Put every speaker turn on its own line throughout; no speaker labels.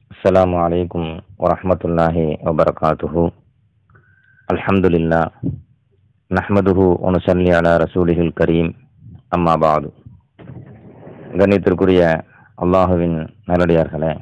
السلام عليكم ورحمة الله وبركاته الحمد لله نحمده ونصلي على رسوله الكريم أما بعد கண்ணியத்திற்குரிய அல்லாஹுவின் நல்லடியார்களே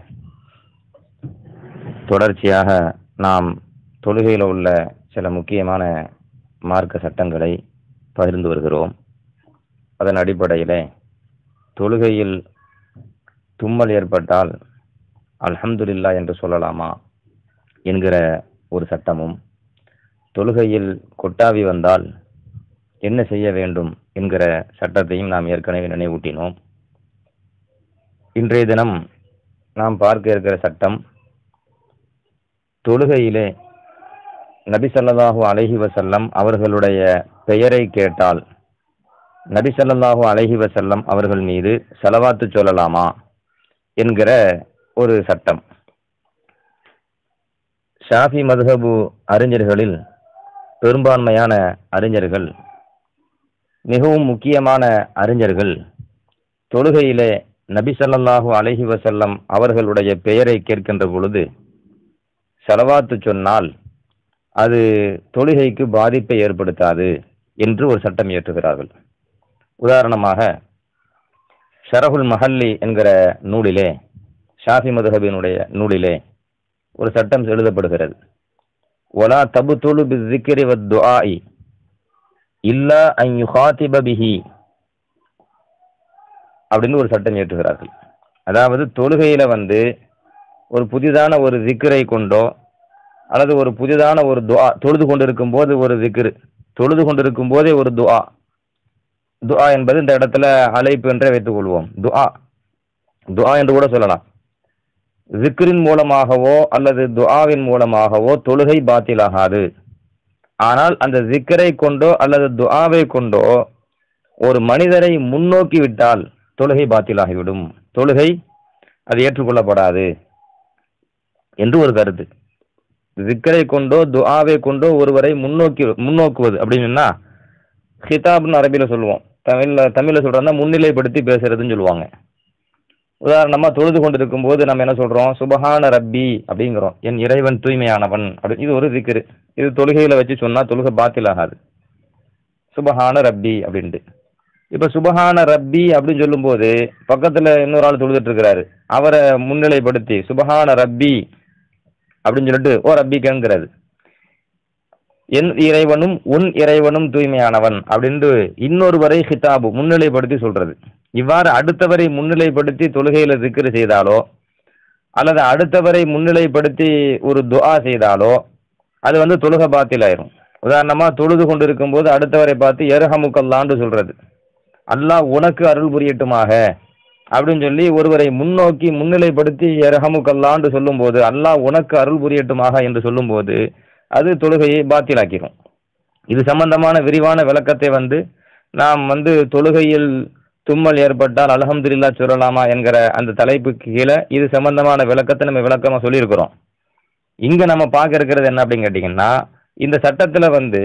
தொடர்ச்சியாக நாம் தொழுகையில் உள்ள சில முக்கியமான மார்க்க சட்டங்களை பகிர்ந்து வருகிறோம் அதன் அடிப்படையிலே தொழுகையில் தும்மல் ஏற்பட்டால் அல்ஹம்துலில்லா என்று சொல்லலாமா என்கிற ஒரு சட்டமும் தொழுகையில் கொட்டாவி வந்தால் என்ன செய்ய வேண்டும் என்கிற சட்டத்தையும் நாம் ஏற்கனவே நினைவூட்டினோம் இன்றைய தினம் நாம் பார்க்க இருக்கிற சட்டம் தொழுகையிலே நபி ஸல்லல்லாஹு அலைஹி வஸல்லம் அவர்களுடைய பெயரை கேட்டால் நபி ஸல்லல்லாஹு அலைஹி வஸல்லம் அவர்கள் மீது செலவாத்து சொல்லலாமா என்கிற ஒரு சட்டம் ஷாஃபி மதுஹபு அறிஞர்களில் பெரும்பான்மையான அறிஞர்கள் மிகவும் முக்கியமான அறிஞர்கள் தொழுகையிலே நபி ஸல்லல்லாஹு அலைஹி வஸல்லம் அவர்களுடைய பெயரை கேட்கின்ற பொழுது செலவாத்து சொன்னால் அது தொழுகைக்கு பாதிப்பை ஏற்படுத்தாது என்று ஒரு சட்டம் இயற்றுகிறார்கள் உதாரணமாக ஷரஹுல் மஹல்லி என்கிற நூலிலே ஷாஃபி மதுஹபினுடைய நூலிலே ஒரு சட்டம் எழுதப்படுகிறது ஒலா தபு துளு பி ஜிக்ரி வத் துஆஇ இல்லா அன் யுகாதிப பிஹி அப்படின்னு ஒரு சட்டம் ஏற்றுகிறார்கள் அதாவது தொழுகையில வந்து ஒரு புதிதான ஒரு திக்கரை கொண்டோ அல்லது ஒரு புதிதான ஒரு துஆ தொழுது கொண்டிருக்கும் போது ஒரு திக்ரு தொழுது கொண்டிருக்கும் போதே ஒரு துஆ துஆ என்பது இந்த இடத்துல அழைப்பு என்றே வைத்துக் கொள்வோம் துஆ துஆ என்று கூட சொல்லலாம் ஜிக்ரின் மூலமாகவோ அல்லது துஆவின் மூலமாகவோ தொழுகை பாத்திலாகாது ஆனால் அந்த ஜிக்கரை கொண்டோ அல்லது துஆவை கொண்டோ ஒரு மனிதரை முன்னோக்கி விட்டால் தொழுகை பாத்திலாகிவிடும் தொழுகை அது ஏற்றுக்கொள்ளப்படாது என்று ஒரு கருத்து ஜிக்கரை கொண்டோ துஆவை கொண்டோ ஒருவரை முன்னோக்கி முன்னோக்குவது அப்படின்னா ஹிதாப்னு அரபியில் சொல்லுவோம் தமிழில் தமிழில் சொல்கிறோம்னா முன்னிலைப்படுத்தி பேசுறதுன்னு சொல்லுவாங்க உதாரணமாக தொழுது கொண்டிருக்கும் போது நம்ம என்ன சொல்கிறோம் சுபஹான ரப்பி அப்படிங்கிறோம் என் இறைவன் தூய்மையானவன் அப்படி இது ஒரு திக்ரு இது தொழுகையில் வச்சு சொன்னால் தொழுகை பாத்திலாகாது சுபஹான ரப்பி அப்படின்ட்டு இப்போ சுபஹான ரப்பி அப்படின்னு சொல்லும்போது பக்கத்தில் இன்னொரு ஆள் தொழுதுட்டு இருக்கிறாரு அவரை முன்னிலைப்படுத்தி சுபஹான ரப்பி அப்படின்னு சொல்லிட்டு ஓ ரப்பி கேட்கிறாரு என் இறைவனும் உன் இறைவனும் தூய்மையானவன் அப்படின்ட்டு இன்னொருவரை ஹிதாபு முன்னிலைப்படுத்தி சொல்றது இவ்வாறு அடுத்தவரை முன்னிலைப்படுத்தி தொழுகையில திக்ரு செய்தாலோ அல்லது அடுத்தவரை முன்னிலைப்படுத்தி ஒரு துஆ செய்தாலோ அது வந்து தொழுக பாத்திலாயிரும் உதாரணமா தொழுது கொண்டிருக்கும் போது அடுத்தவரை பார்த்து எருஹமுக்கல்லான்னு சொல்றது அல்லாஹ் உனக்கு அருள் புரியட்டுமாக அப்படின்னு சொல்லி ஒருவரை முன்னோக்கி முன்னிலைப்படுத்தி எரஹமுக்கல்லான்னு சொல்லும்போது அல்லாஹ் உனக்கு அருள் புரியட்டுமாக என்று சொல்லும்போது அது தொழுகையை பாத்திலாக்கிடும் இது சம்பந்தமான விரிவான விளக்கத்தை வந்து நாம் வந்து தொழுகையில் தும்மல் ஏற்பட்டால் அலஹம்துல்லா சொல்லலாமா என்கிற அந்த தலைப்புக்கு கீழே இது சம்பந்தமான விளக்கத்தை நம்ம விளக்கமாக சொல்லியிருக்கிறோம் இங்கே நம்ம பார்க்க இருக்கிறது என்ன அப்படின்னு கேட்டிங்கன்னா இந்த சட்டத்தில் வந்து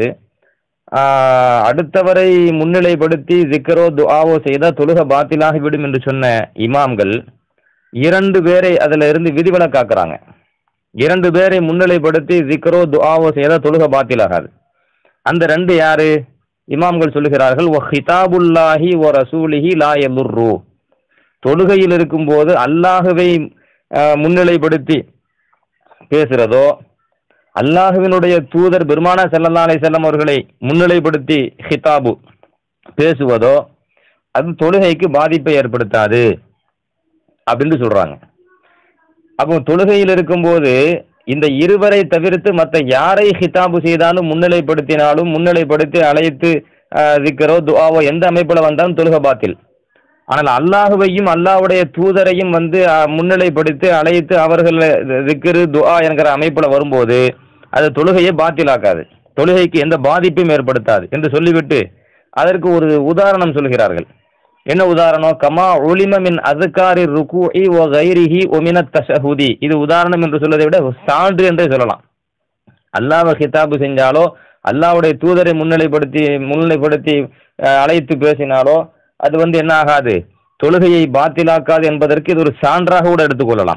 அடுத்தவரை முன்னிலைப்படுத்தி ஜிக்கரோ துஆவோ செய்தால் தொழுக பாத்திலாகி விடும் என்று சொன்ன இமாம்கள் இரண்டு பேரை அதில் இருந்து விதிவிலக்காக்குறாங்க இரண்டு பேரை முன்னிலைப்படுத்தி ஜிக்கரோ துஆவோ செய்தால் தொழுக பாத்திலாகாது அந்த ரெண்டு யாரு இமாம்கள் சொல்லுகிறார்கள் ஒ ஹிதாபுல்லாஹி ஒ ரசூலிஹி லா எலுர்ரு தொழுகையில் இருக்கும்போது அல்லாஹுவை முன்னிலைப்படுத்தி பேசுறதோ அல்லாஹுவினுடைய தூதர் பெருமானா செல்லல்லா அலை செல்லம் அவர்களை முன்னிலைப்படுத்தி ஹிதாபு பேசுவதோ அது தொழுகைக்கு பாதிப்பை ஏற்படுத்தாது அப்படின்னு சொல்றாங்க அப்போ தொழுகையில் இருக்கும்போது இந்த இருவரை தவிர்த்து மற்ற யாரை ஹிதாபு செய்தாலும் முன்னிலைப்படுத்தினாலும் முன்னிலைப்படுத்தி அழைத்து திக்கரோ துஆவோ எந்த அமைப்பில் வந்தாலும் தொழுக பாத்தில் ஆனால் அல்லாஹுவையும் அல்லாஹுடைய தூதரையும் வந்து முன்னிலைப்படுத்தி அழைத்து அவர்கள் திக்கரு துஆ என்கிற அமைப்பில் வரும்போது அது தொழுகையை பாத்திலாக்காது தொழுகைக்கு எந்த பாதிப்பும் ஏற்படுத்தாது என்று சொல்லிவிட்டு அதற்கு ஒரு உதாரணம் சொல்கிறார்கள் என்ன உதாரணம் கமா ஒளிம மின் அதுக்காரி ருக்குஇ ஓ கைரிஹி ஒமின தஷஹுதி இது உதாரணம் என்று சொல்வதை விட சான்று என்றே சொல்லலாம் அல்லாவை ஹிதாபு செஞ்சாலோ அல்லாவுடைய தூதரை முன்னிலைப்படுத்தி முன்னிலைப்படுத்தி அழைத்து பேசினாலோ அது வந்து என்ன ஆகாது தொழுகையை பாத்திலாக்காது என்பதற்கு இது ஒரு சான்றாக கூட எடுத்துக்கொள்ளலாம்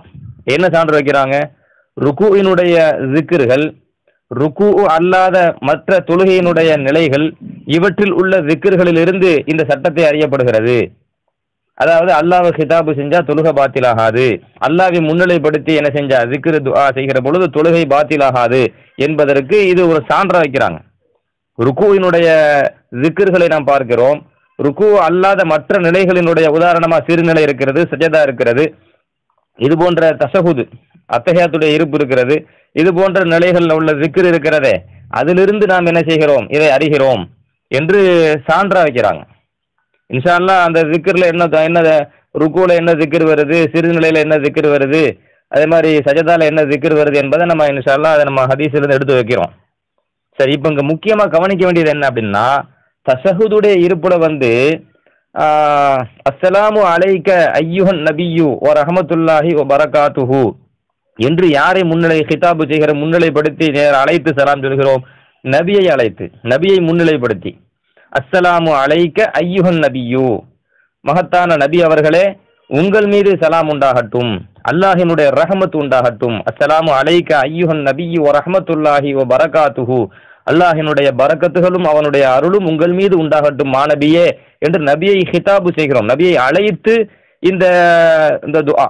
என்ன சான்று வைக்கிறாங்க ருக்குவினுடைய ஜிக்ருகள் ருக்கு அல்லாத மற்ற தொழுகையினுடைய நிலைகள் இவற்றில் உள்ள ஜிக்ர்களில் இருந்து இந்த சட்டத்தை அறியப்படுகிறது அதாவது அல்லாஹ் ஹிதாபு செஞ்சா தொழுகை பாத்திலாகாது அல்லாவை முன்னிலைப்படுத்தி என்ன செஞ்சா ஜிக்ரு துஆ செய்கிற பொழுது தொழுகை பாத்திலாகாது என்பதற்கு இது ஒரு சான்றா வைக்கிறாங்க ருக்குவினுடைய ஜிக்ர்களை நாம் பார்க்கிறோம் ருக்கு அல்லாத மற்ற நிலைகளினுடைய உதாரணமா சிறுநிலை இருக்கிறது சஜதா இருக்கிறது இது போன்ற தசகுது அத்தகையாத்துடைய இருப்பு இருக்கிறது இது போன்ற நிலைகளில் உள்ள ஜிக்ர் இருக்கிறதே அதிலிருந்து நாம் என்ன செய்கிறோம் இதை அறிகிறோம் என்று சான்றா வைக்கிறாங்க இன்ஷா அல்லாஹ் அந்த ஜிக்ரில் என்ன த- என்ன ருக்குல என்ன ஜிக்ர் வருது சிறுநிலையில் என்ன ஜிக்ர் வருது அதே மாதிரி சஜதால என்ன ஜிக்ர் வருது என்பதை நம்ம இன்ஷா அல்லாஹ் அதை நம்ம ஹதீஸிலிருந்து எடுத்து வைக்கிறோம் சரி இப்போ இங்கே முக்கியமாக கவனிக்க வேண்டியது என்ன அப்படின்னா தசஹுதுடைய இருப்புல வந்து ஆஹ், அஸ்ஸலாமு அலைக்க ஐயுஹன் நபியு ஒ ரஹமத்துல்லாஹி ஒ பரகாத்துஹு என்று யாரை முன்னிலை ஹிதாபு செய்கிற முன்னிலைப்படுத்தி நேர அழைத்து சலாம் சொல்கிறோம் நபியை அழைத்து நபியை முன்னிலைப்படுத்தி அஸ்ஸலாமு அலைக்க ஐயுஹன் நபியு மகத்தான நபி அவர்களே உங்கள் மீது சலாம் உண்டாகட்டும் அல்லாஹினுடைய ரஹமத் உண்டாகட்டும் அஸ்ஸலாமு அலைக்க ஐயுஹன் நபியு வ ரஹமத்துல்லாஹி வ பரகாத்துஹு அல்லாஹினுடைய பரக்கத்துகளும் அவனுடைய அருளும் உங்கள் மீது உண்டாகட்டும் மாநபியே என்று நபியை ஹிதாபு செய்கிறோம் நபியை அழைத்து இந்த இந்த துஆ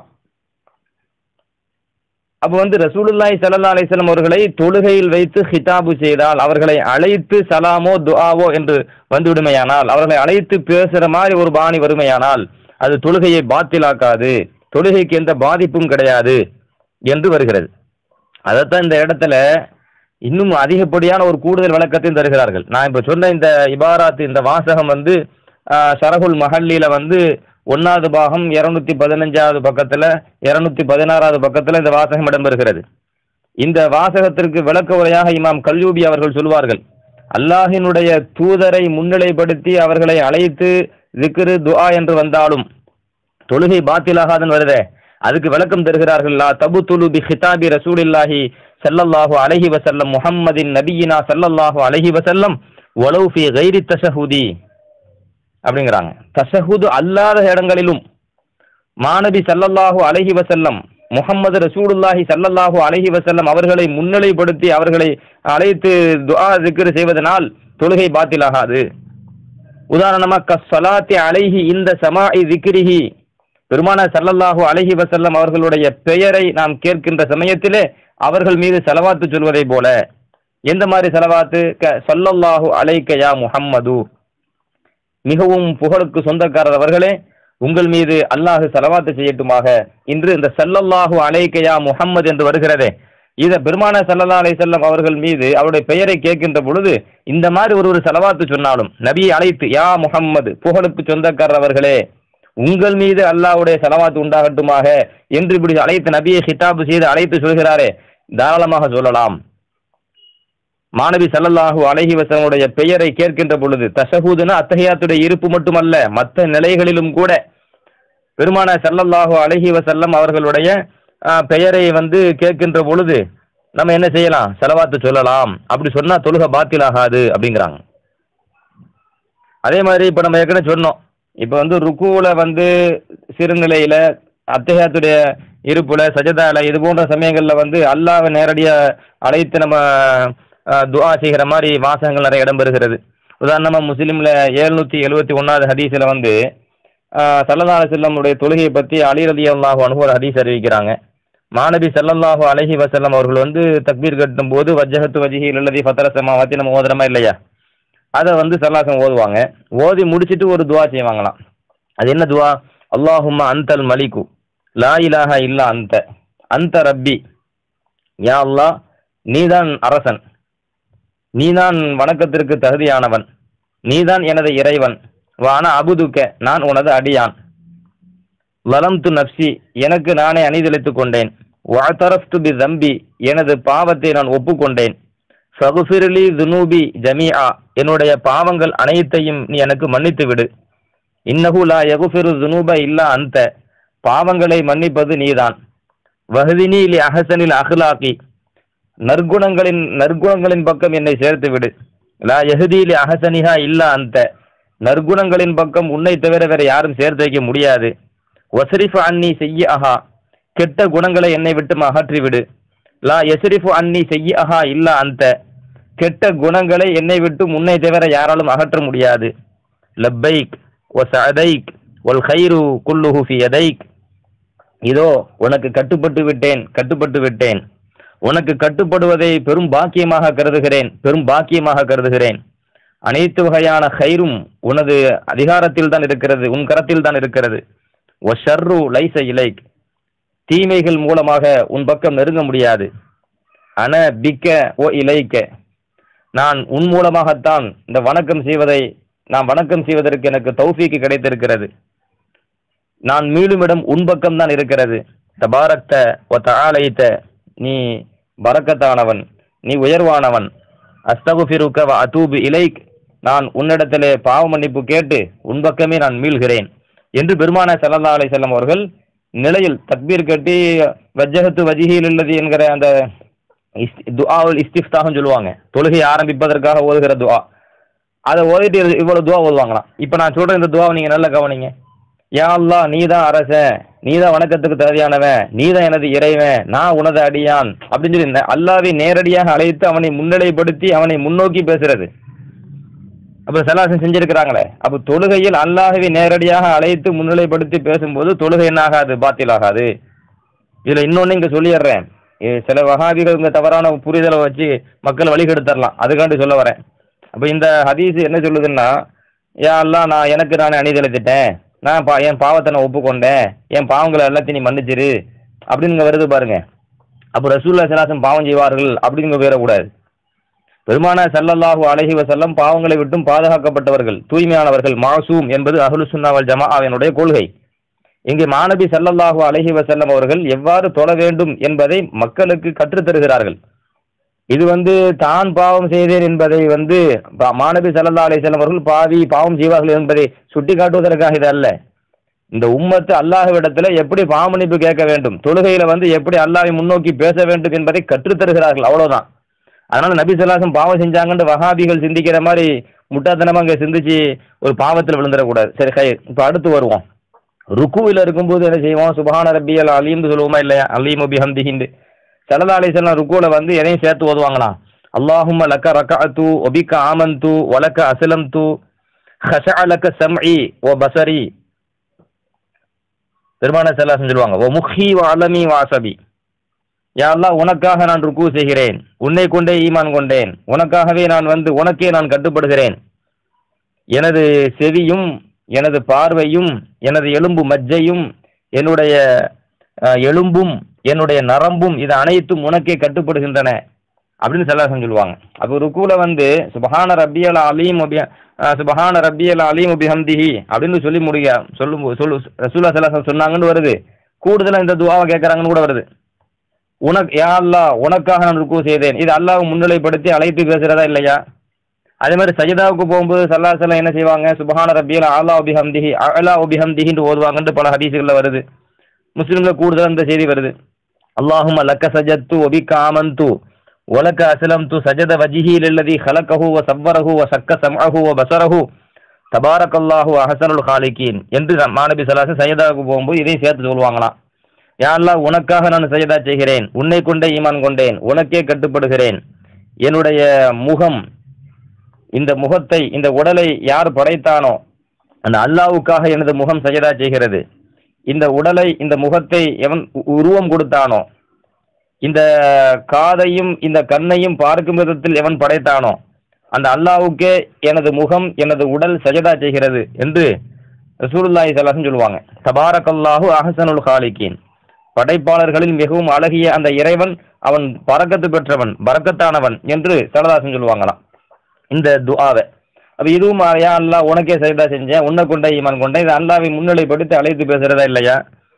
அப்போ வந்து ரசூலுல்லாஹி ஸல்லல்லாஹு அலைஹி வஸல்லம் அவர்களை தொழுகையில் வைத்து ஹிதாபு செய்தால் அவர்களை அழைத்து சலாமோ துஆவோ என்று வந்துவிடுமையானால் அவர்களை அழைத்து பேசுகிற மாதிரி ஒரு பாணி வருமையானால் அது தொழுகையை பாத்திலாக்காது தொழுகைக்கு எந்த பாதிப்பும் கிடையாது என்று வருகிறது அதைத்தான் இந்த இடத்துல இன்னும் அதிகப்படியான ஒரு கூடுதல் விளக்கத்தையும் தருகிறார்கள் நான் இப்போ சொன்ன இந்த இபாராத் இந்த வாசகம் வந்து ஆஹ், ஷரஹுல் மஹல்லில வந்து ஒன்றாவது பாகம் இரநூத்தி பதினஞ்சாவது பக்கத்தில் இரநூத்தி பதினாறாவது பக்கத்தில் இந்த வாசகம் இடம்பெறுகிறது இந்த வாசகத்திற்கு விளக்க உரையாக இமாம் கல்யூபி அவர்கள் சொல்வார்கள் அல்லாஹினுடைய தூதரை முன்னிலைப்படுத்தி அவர்களை அழைத்து திக்ரு துஆ என்று வந்தாலும் தொழுகை பாத்திலாகாதுன்னு வருதே அதுக்கு விளக்கம் தருகிறார்கள் லா தபு துலு பி ஹிதாபி ரசூலில்லாஹி ஸல்லல்லாஹு அலைஹி வஸல்லம் முஹம்மதின் நபியினா ஸல்லல்லாஹு அலைஹி வஸல்லம் வலவு ஃபி கைரி தஷஹுதி அப்படிங்கிறாங்க தஷஹுது அல்லாத இடங்களிலும் மாநபி ஸல்லல்லாஹு அலைஹி வஸல்லம் முஹம்மது ரசூலுல்லாஹி ஸல்லல்லாஹு அலைஹி வஸல்லம் அவர்களை முன்னிலைப்படுத்தி அவர்களை அழைத்து துஆ zikr செய்வதனால் தொழுகை பாத்திலாகாது உதாரணமா கஸ்ஸலாத்தி அலைஹி இந்த சமாஇ திக்ரிஹி பெருமான ஸல்லல்லாஹு அலைஹி வஸல்லம் அவர்களுடைய பெயரை நாம் கேட்கின்ற சமயத்திலே அவர்கள் மீது செலவாத்து சொல்வதை போல எந்த மாதிரி செலவாத்து க ஸல்லல்லாஹு அலைக்க யா முஹம்மது மிகவும் புகழுக்கு சொந்தக்காரர் அவர்களே உங்கள் மீது அல்லாஹ் செலவாத்து செய்யட்டுமாக இன்று இந்த ஸல்லல்லாஹு அலைக்க யா முஹம்மது என்று வருகிறதே இதை பெருமான சல்லல்லா அலை செல்லம் அவர்கள் மீது அவருடைய பெயரை கேட்கின்ற பொழுது இந்த மாதிரி ஒரு ஒரு செலவாத்து சொன்னாலும் நபியை அழைத்து யா முஹம்மது புகழுக்கு சொந்தக்காரர் அவர்களே உங்கள் மீது அல்லாஹ்வுடைய செலவாத்து உண்டாகட்டுமாக என்று இப்படி அழைத்து நபியை ஹிதாபு செய்து அழைத்து சொல்கிறாரே தாராளமாக சொல்லலாம் மாணவி ஸல்லல்லாஹு அலைஹி வஸல்லுடைய பெயரை கேட்கின்ற பொழுது தஷஹூதுனா அத்தஹியாத்துடைய இருப்பு மட்டுமல்ல மற்ற நிலைகளிலும் கூட பெருமான ஸல்லல்லாஹு அலைஹி வஸல்லம் அவர்களுடைய ஆஹ், பெயரை வந்து கேட்கின்ற பொழுது நம்ம என்ன செய்யலாம் செலவாத்து சொல்லலாம் அப்படி சொன்னா தொழுகை பாத்திலாகாது அப்படிங்கிறாங்க அதே மாதிரி இப்போ நம்ம ஏற்கனவே சொன்னோம் இப்போ வந்து ருக்குவில் வந்து சிறுநிலையில அத்தகையத்துடைய இருப்புல சஜதால இது போன்ற சமயங்களில் வந்து அல்லாஹ்வை நேரடியாக அழைத்து நம்ம ஆஹ், துஆ செய்கிற மாதிரி வாசகங்கள் நிறைய இடம்பெறுகிறது உதாரணமாக முஸ்லீமில் ஏழ்நூற்றி எழுபத்தி ஒன்றாவது ஹதீஸில் வந்து சல்லல்லாஹு அலைஹி செல்லமுடைய தொழுகையை பற்றி அலி ரலியல்லாஹு அன்ஹு ஒரு ஹதீஸ் அறிவிக்கிறாங்க மாநபி ஸல்லல்லாஹு அலைஹி வஸல்லம் அவர்கள் வந்து தக்பீர் கட்டும் போது வஜ்ஜஹத்து வஜ்ஹி லல்லதி ஃபத்தர சமாவாத்தி நம்ம ஓதுறமா இல்லையா அதை வந்து சல்லாசம் ஓதுவாங்க ஓதி முடிச்சிட்டு ஒரு துவா செய்வாங்களாம் அது என்ன துவா அல்லாஹும்ம அந்தல் மலிகு லா இலாஹ இல்லா அந்த அந்த ரப்பி யா அல்லாஹ் நீதான் அரசன் நீதான் வணக்கத்திற்கு தகுதியானவன் நீதான் எனது இறைவன் வான அபுதுக்க நான் உனது அடியான் லலம்து நப்சி எனக்கு நானே அணிதளித்துக் கொண்டேன் வாத்தரஃப்து பி தம்பி எனது பாவத்தை நான் ஒப்புக்கொண்டேன் ஃபகுஃபிர்லி துனூபி ஜமீஆ என்னுடைய பாவங்கள் அனைத்தையும் நீ எனக்கு மன்னித்து விடு இன்னஹு லா யகுஃபிரு துனூப இல்லா அந்த பாவங்களை மன்னிப்பது நீதான் வஹதினி லி அஹசனில் அஹ்லாகி நற்குணங்களின் நற்குணங்களின் பக்கம் என்னை சேர்த்து விடு லா யஹதி லி அஹசனிஹா இல்லா அந்த நற்குணங்களின் பக்கம் உன்னை தவிர வேற யாரும் சேர்த்து வைக்க முடியாது வசரிஃப் அன்னி செய்ய அஹா கெட்ட குணங்களை என்னை விட்டு அகற்றிவிடு லா எஸ்ரிஃபு அன்னி செய்யஹா இல்ல அந்த கெட்ட குணங்களை என்னை விட்டு முன்னை தவிர யாராலும் அகற்ற முடியாது லப்பைக் ஒ சதைக் ஒல் ஹைரு குல்லுஹு ஃபி யதைக் இதோ உனக்கு கட்டுப்பட்டு விட்டேன் கட்டுப்பட்டு விட்டேன் உனக்கு கட்டுப்படுவதை பெரும் பாக்கியமாக கருதுகிறேன் பெரும் பாக்கியமாக கருதுகிறேன் அனைத்து வகையான ஹைரும் உனது அதிகாரத்தில் தான் இருக்கிறது உன் கரத்தில் தான் இருக்கிறது ஒ ஷர்ரு லைச இலைக் தீமைகள் மூலமாக உன் பக்கம் நெருங்க முடியாது அன பிக்க ஓ இலைக்க நான் உன் மூலமாகத்தான் இந்த வணக்கம் செய்வதை நான் வணக்கம் செய்வதற்கு எனக்கு தௌஃபீக்கு கிடைத்திருக்கிறது நான் மீளும் இடம் உன் பக்கம் தான் இருக்கிறது தபாரக்த ஒ தஆலைத்த நீ பரக்கத்தானவன் நீ உயர்வானவன் அஸ்தகுஃபிருக்க வ அதூபு இலைக் நான் உன்னிடத்திலே பாவ மன்னிப்பு கேட்டு உன் பக்கமே நான் மீள்கிறேன் என்று பெருமான சல்லல்லா அலை செல்லம் அவர்கள் நிலையில் தக்பீர் கட்டி வஜ்ஜகத்து வஜிஹில் உள்ளது என்கிற அந்த இஸ் துஆவுல் இஸ்திஃப்தாகம் சொல்லுவாங்க தொழுகை ஆரம்பிப்பதற்காக ஓதுகிற துஆ அதை ஓதிட்டு இது- இவ்வளவு துவா ஓதுவாங்களாம் இப்போ நான் சொல்ற இந்த துவாவை நீங்க நல்லா கவனிங்க யா அல்லாஹ் நீ தான் அரசன் நீ தான் வணக்கத்துக்கு தகுதியானவன் நீ தான் எனது இறைவன் நான் உனது அடியான் அப்படின்னு சொல்லி ந- அல்லாவை நேரடியாக அழைத்து அவனை முன்னிலைப்படுத்தி அவனை முன்னோக்கி பேசுறது அப்ப சலாசம் செஞ்சிருக்கிறாங்களே அப்ப தொழுகையில் அல்லாஹ்வை நேரடியாக அழைத்து முன்னிலைப்படுத்தி பேசும்போது தொழுகை என்ன ஆகாது பாத்தில் ஆகாது இதுல இன்னொன்னு இங்க சொல்லிடுறேன் இது சில வகாபிகள் இந்த தவறான புரிதலை வச்சு மக்கள் வழிகெடுத்துடலாம் அதுக்காண்டி சொல்ல வரேன் அப்ப இந்த ஹதீஸ் என்ன சொல்லுதுன்னா யா அல்லாஹ் நான் எனக்கு நானே அணிதளித்துட்டேன் நான் பா என் பாவத்தை நான் ஒப்புக்கொண்டேன் என் பாவங்களை எல்லாத்தையும் நீ மன்னிச்சிரு அப்படின்னு இங்க வருது பாருங்க அப்போ ரசூல்லா சலாசம் பாவம் செய்வார்கள் அப்படின்னு கூடாது பெருமான ஸல்லல்லாஹு அலைஹி வஸல்லம் பாவங்களை விட்டும் பாதுகாக்கப்பட்டவர்கள் தூய்மையானவர்கள் மாசூம் என்பது அஹ்லு சுன்னாவல் ஜமாஅவினுடைய கொள்கை இங்கே மாநபி ஸல்லல்லாஹு அலைஹி வஸல்லம் அவர்கள் எவ்வாறு தொழ வேண்டும் என்பதை மக்களுக்கு கற்றுத் தருகிறார்கள் இது வந்து தான் பாவம் செய்தேன் என்பதை வந்து பா- மாநபி ஸல்லல்லாஹு அலைஹி வஸல்லம் அவர்கள் பாவி பாவம் செய்வார்கள் என்பதை சுட்டி காட்டுவதற்காக இது அல்ல இந்த உம்மத்து அல்லாஹ்விடத்துல எப்படி பாவமன்னிப்பு கேட்க வேண்டும் தொழுகையில வந்து எப்படி அல்லாஹ்வை முன்னோக்கி பேச வேண்டும் என்பதை கற்றுத் தருகிறார்கள் அவ்வளவுதான் அதனால நபி சொல்லாசம் பாவம் செஞ்சாங்கன்னு வஹாபிகள் சிந்திக்கிற மாதிரி முட்டாத்தனமா அங்க சிந்திச்சு ஒரு பாவத்தில் விழுந்துடக்கூடாது சரி கை இப்போ அடுத்து வருவோம் ருக்குவில் இருக்கும்போது என்ன செய்வோம் சுபஹான ரப்பியல் அலீம்னு சொல்லுவோமா இல்லையா அலீம் பிஹம்திஹிந்து சல்லா அலிசல்லாம் ருக்குவில் வந்து எதையும் சேர்த்து ஓதுவாங்களாம் அல்லாஹும்ம லக்க ரக்கஅத்து ஒபிக்க ஆமந்து வலக்க அஸ்லம் து லக்க சம்இ ஓ பசரி பெருமான செல்லாசம் சொல்லுவாங்க ஓ முஹி வ அலமி வாசபி யா அல்லாஹ் உனக்காக நான் ருக்கு செய்கிறேன் உன்னை கொண்டே ஈமான் கொண்டேன் உனக்காகவே நான் வந்து உனக்கே நான் கட்டுப்படுகிறேன் எனது செவியும் எனது பார்வையும் எனது எலும்பு மஜ்ஜையும் என்னுடைய அஹ், எலும்பும் என்னுடைய நரம்பும் இது அனைத்தும் உனக்கே கட்டுப்படுகின்றன அப்படின்னு செல்லாசம் சொல்லுவாங்க அப்போ ருக்குல வந்து சுபஹான ரப்பியல் அலீம் அபி அஹ், சுபஹான ரப்பியல் அலீம் அபிஹம்திஹி அப்படின்னு சொல்லி முடிய சொல்லும் சொல்லு ரசூல்லா செல்லாசம் சொன்னாங்கன்னு வருது கூடுதலா இந்த துவாவை கேட்கறாங்கன்னு கூட வருது உனக்கு யா அல்லாஹ் உனக்காக நான் ருக்கு செய்தேன் இது அல்லாஹ் முன்னிலைப்படுத்தி அழைத்து பேசுறதா இல்லையா அதே மாதிரி சஜிதாவுக்கு போகும்போது சல்லா சல்லா என்ன செய்வாங்க சுபஹான ரப்பியல் ஆலா உபிஹம்திஹி அலா உபிஹம்திஹின்னு ஓதுவாங்கன்ட்டு பல ஹதீசுகளில் வருது முஸ்லீம்ல கூடுதல் இந்த செய்தி வருது அல்லாஹும்ம லக்க சஜத்து ஒபிக்க ஆமந்து ஒலக்க அஸ்லம் து சஜத வஜிஹி லல்லதி ஹலக்கஹு வ சவ்வரஹு வ சக்க சம்அஹு வ பசரஹு தபாரக்கல்லாஹு அஹசனுல் ஹாலிகீன் என்று மாநபி சலாசன் சையதாவுக்கு போகும்போது இதையும் சேர்த்து சொல்லுவாங்களாம் யா அல்லாஹ் உனக்காக நான் சஜதா செய்கிறேன் உன்னை கொண்டே ஈமான் கொண்டேன் உனக்கே கட்டுப்படுகிறேன் என்னுடைய முகம் இந்த முகத்தை இந்த உடலை யார் படைத்தானோ அந்த அல்லாஹ்வுக்காக எனது முகம் சஜதா செய்கிறது இந்த உடலை இந்த முகத்தை எவன் உ- உருவம் கொடுத்தானோ இந்த காதையும் இந்த கண்ணையும் பார்க்கும் விதத்தில் எவன் படைத்தானோ அந்த அல்லாஹ்வுக்கே எனது முகம் எனது உடல் சஜதா செய்கிறது என்று ரசூலுல்லாஹி ஸல்லல்லாஹு சொல்லுவாங்க தபாரக்கல்லாஹு அஹ்சனுல் ஹாலிகீன் படைப்பாளர்களில் மிகவும் அழகிய அந்த இறைவன் அவன் பறக்கத்து பெற்றவன் பறக்கத்தானவன் என்று சரதாசன் சொல்லுவாங்களாம் இந்த துஆவை அப்ப இதுவும் யா அல்லாஹ் உனக்கே சரிதா செஞ்சேன் உன்னை கொண்ட ஈமான் கொண்டேன் இது அல்லாவை முன்னிலைப்படுத்தி அழைத்து பேசுறதா இல்லையா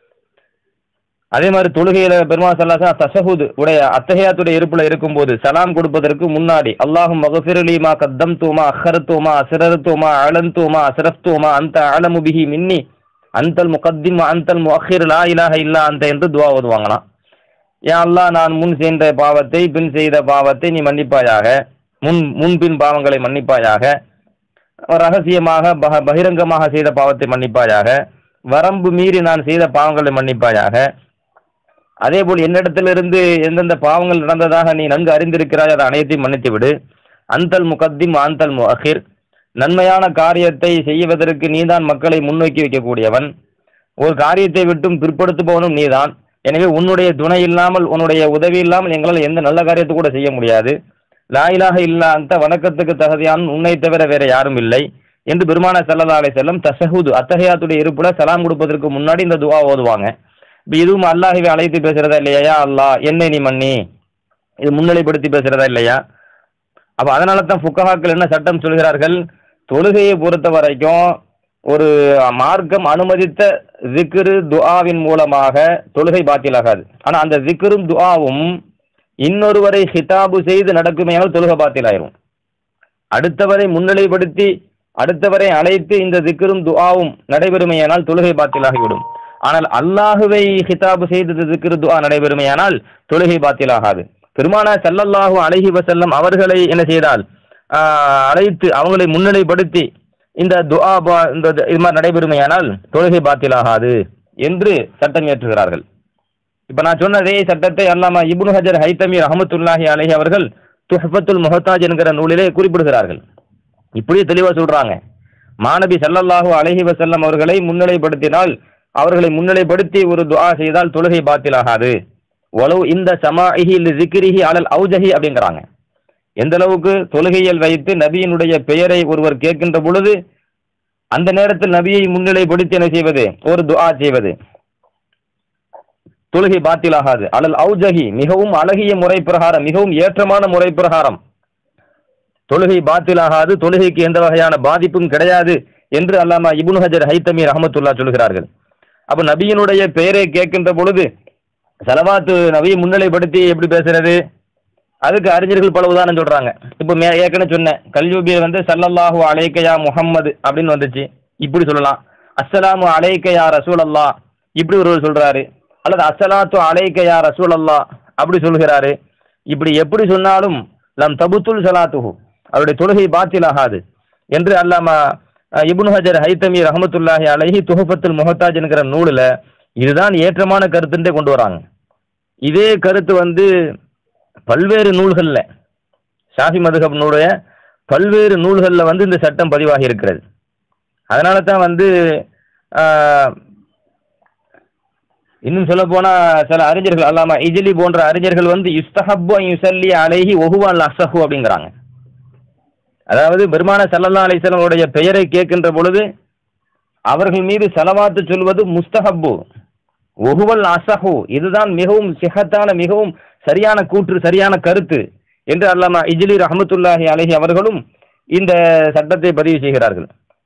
அதே மாதிரி தொழுகையில பெருமா சல்லாசா தஷஹுத் உடைய அத்தகையாத்துடைய இருப்புல இருக்கும்போது சலாம் கொடுப்பதற்கு முன்னாடி அல்லாஹும் மகஃபிரலி மா கத்தம் தூமா அஹரத்துமா அசிரத்துமா அலந்துமா அசிரப்துமா அந்த அலமு பிஹி மின்னி அந்தல் முகத்திம் அந்தல் முஅஹிர் லா இலாஹ இல்லா அந்த என்று துவா ஓதுவாங்களாம் யா அல்லாஹ் நான் முன் செய்த பாவத்தை பின் செய்த பாவத்தை நீ மன்னிப்பாயாக முன் முன்பின் பாவங்களை மன்னிப்பாயாக ரகசியமாக பக பகிரங்கமாக செய்த பாவத்தை மன்னிப்பாயாக வரம்பு மீறி நான் செய்த பாவங்களை மன்னிப்பாயாக அதே போல் என்னிடத்திலிருந்து எந்தெந்த பாவங்கள் நடந்ததாக நீ நன்கு அறிந்திருக்கிறாய் அதை அனைத்தையும் மன்னித்து விடு அந்தல் முகத்திம் ஆந்தல் முஅஹிர் நன்மையான காரியத்தை செய்வதற்கு நீதான் மக்களை முன்னோக்கி வைக்கக்கூடியவன் ஒரு காரியத்தை விட்டும் பிற்படுத்துபவனும் நீதான் எனவே உன்னுடைய துணை இல்லாமல் உன்னுடைய உதவி இல்லாமல் எங்களால் எந்த நல்ல காரியத்தை கூட செய்ய முடியாது லாயிலாக இல்லா அந்த வணக்கத்துக்கு தகுதியான உன்னை தவிர வேற யாரும் இல்லை என்று பெருமான சல்லல்லா அலை செல்லம் தசஹுது அத்தகையாத்துடைய இருப்புல சலாம் கொடுப்பதற்கு முன்னாடி இந்த துவா ஓதுவாங்க இப்போ இதுவும் அல்லாஹிவை அழைத்து பேசுறதா இல்லையா யா அல்லாஹ் என்னை நீ மன்னி இது முன்னிலைப்படுத்தி பேசுறதா இல்லையா அப்போ அதனால தான் ஃபுக்கஹாக்கள் என்ன சட்டம் சொல்கிறார்கள் தொழுகையை பொறுத்த வரைக்கும் ஒரு மார்க்கம் அனுமதித்த ஜிக்ரு துஆவின் மூலமாக தொழுகை பாத்திலாகாது ஆனால் அந்த ஜிக்ரும் துஆவும் இன்னொருவரை ஹிதாபு செய்து நடக்குமேயானால் தொழுகை பாத்திலாயிரும் அடுத்தவரை முன்னிலைப்படுத்தி அடுத்தவரை அழைத்து இந்த திக்ரும் துஆவும் நடைபெறுமையானால் தொழுகை பாத்திலாகிவிடும் ஆனால் அல்லாஹுவை ஹிதாபு செய்து திக்ரு துஆ நடைபெறுமையானால் தொழுகை பாத்திலாகாது பெருமானா ஸல்லல்லாஹு அலைஹி வஸல்லம் அவர்களை என்ன செய்தால் ஆஹ், அழைத்து அவங்களை முன்னிலைப்படுத்தி இந்த துஆ பா- இந்த இது மாதிரி நடைபெறுமையானால் தொழுகை பாத்திலாகாது என்று சட்டம் இயற்றுகிறார்கள் இப்ப நான் சொன்ன அதே சட்டத்தை அல்லாமா இப்னு ஹஜர் ஹைத்தமி ரஹமத்துல்லாஹி அலைஹி அவர்கள் துஹ்பத்துல் முஹத்தாஜ் என்கிற நூலிலே குறிப்பிடுகிறார்கள் இப்படியே தெளிவா சொல்றாங்க மாநபி ஸல்லல்லாஹு அலைஹி வஸல்லம் அவர்களை முன்னிலைப்படுத்தினால் அவர்களை முன்னிலைப்படுத்தி ஒரு துஆ செய்தால் தொழுகை பாத்திலாகாது ஒலவு இந்த சமாஹி ஜிக்ரிஹி அலல் அவுஜஹி அப்படிங்கிறாங்க எந்த அளவுக்கு தொழுகையில் வைத்து நபியினுடைய பெயரை ஒருவர் கேட்கின்ற பொழுது அந்த நேரத்தில் நபியை முன்னிலைப்படுத்தி என்ன செய்வது ஒரு துஆ செய்வது தொழுகை பாத்திலாகாது அலல் அவுஜஹி மிகவும் அழகிய முறை பிரகாரம் மிகவும் ஏற்றமான முறை பிரகாரம் தொழுகை பாத்திலாகாது தொழுகைக்கு எந்த வகையான பாதிப்பும் கிடையாது என்று அல்லாமா இப்னு ஹஜர் ஹைத்தமி ரஹமத்துல்லா சொல்கிறார்கள் அப்ப நபியினுடைய பெயரை கேட்கின்ற பொழுது செலவாத்து நபியை முன்னிலைப்படுத்தி எப்படி பேசுறது அதுக்கு அறிஞர்கள் பல உதாரணம் சொல்றாங்க இப்போ மே ஏற்கனவே சொன்னேன் கல்யூபியில் வந்து சல்லல்லாஹு அலைக்கயா முஹம்மது அப்படின்னு வந்துச்சு இப்படி சொல்லலாம் அஸ்ஸலாமு அலைக்கயா ரசூல் அல்லா இப்படி ஒருவர் சொல்றாரு அல்லது அஸ்ஸலாத்து அலைக்கயா ரசூல் அல்லா அப்படி சொல்கிறாரு இப்படி எப்படி சொன்னாலும் லம் தபுத்துல் சலாத்துஹு அவருடைய தொழுகை பாத்திலாகாது என்று அல்லாமா அஹ், இப்னு ஹஜர் ஹைத்தமி ரஹமத்துல்லாஹி அலைஹி துஹஃபத்துல் முஹத்தாஜ் என்கிற நூலில் இதுதான் ஏற்றமான கருத்துன்றே கொண்டு வராங்க இதே கருத்து வந்து பல்வேறு நூல்களில் ஷாஃபி மதுகப்னுடைய பல்வேறு நூல்களில் வந்து இந்த சட்டம் பதிவாகி இருக்கிறது அதனால தான் வந்து ஆஹ், இன்னும் சொல்ல போனா சில அறிஞர்கள் அல்லாமா இஜிலி போன்ற அறிஞர்கள் வந்து இஸ்தஹப்பு அன் யுசல்லி அலைஹி ஒஹுவால் அசஹு அப்படிங்கிறாங்க அதாவது பெருமான சல்லல்லா அலிஸ்லமுடைய பெயரை கேட்கின்ற பொழுது அவர்கள் மீது செலவாத்து சொல்வது முஸ்தஹப்பு ஒஹுவல் அசஹு இதுதான் மிகவும் சிஹத்தான மிகவும் சரியான கூற்று சரியான கருத்து என்று அல்லாமா இஜ்லி ரஹமத்துல்லாஹி அலைஹி அவர்களும் இந்த சட்டத்தை பதிவு செய்கிறார்கள்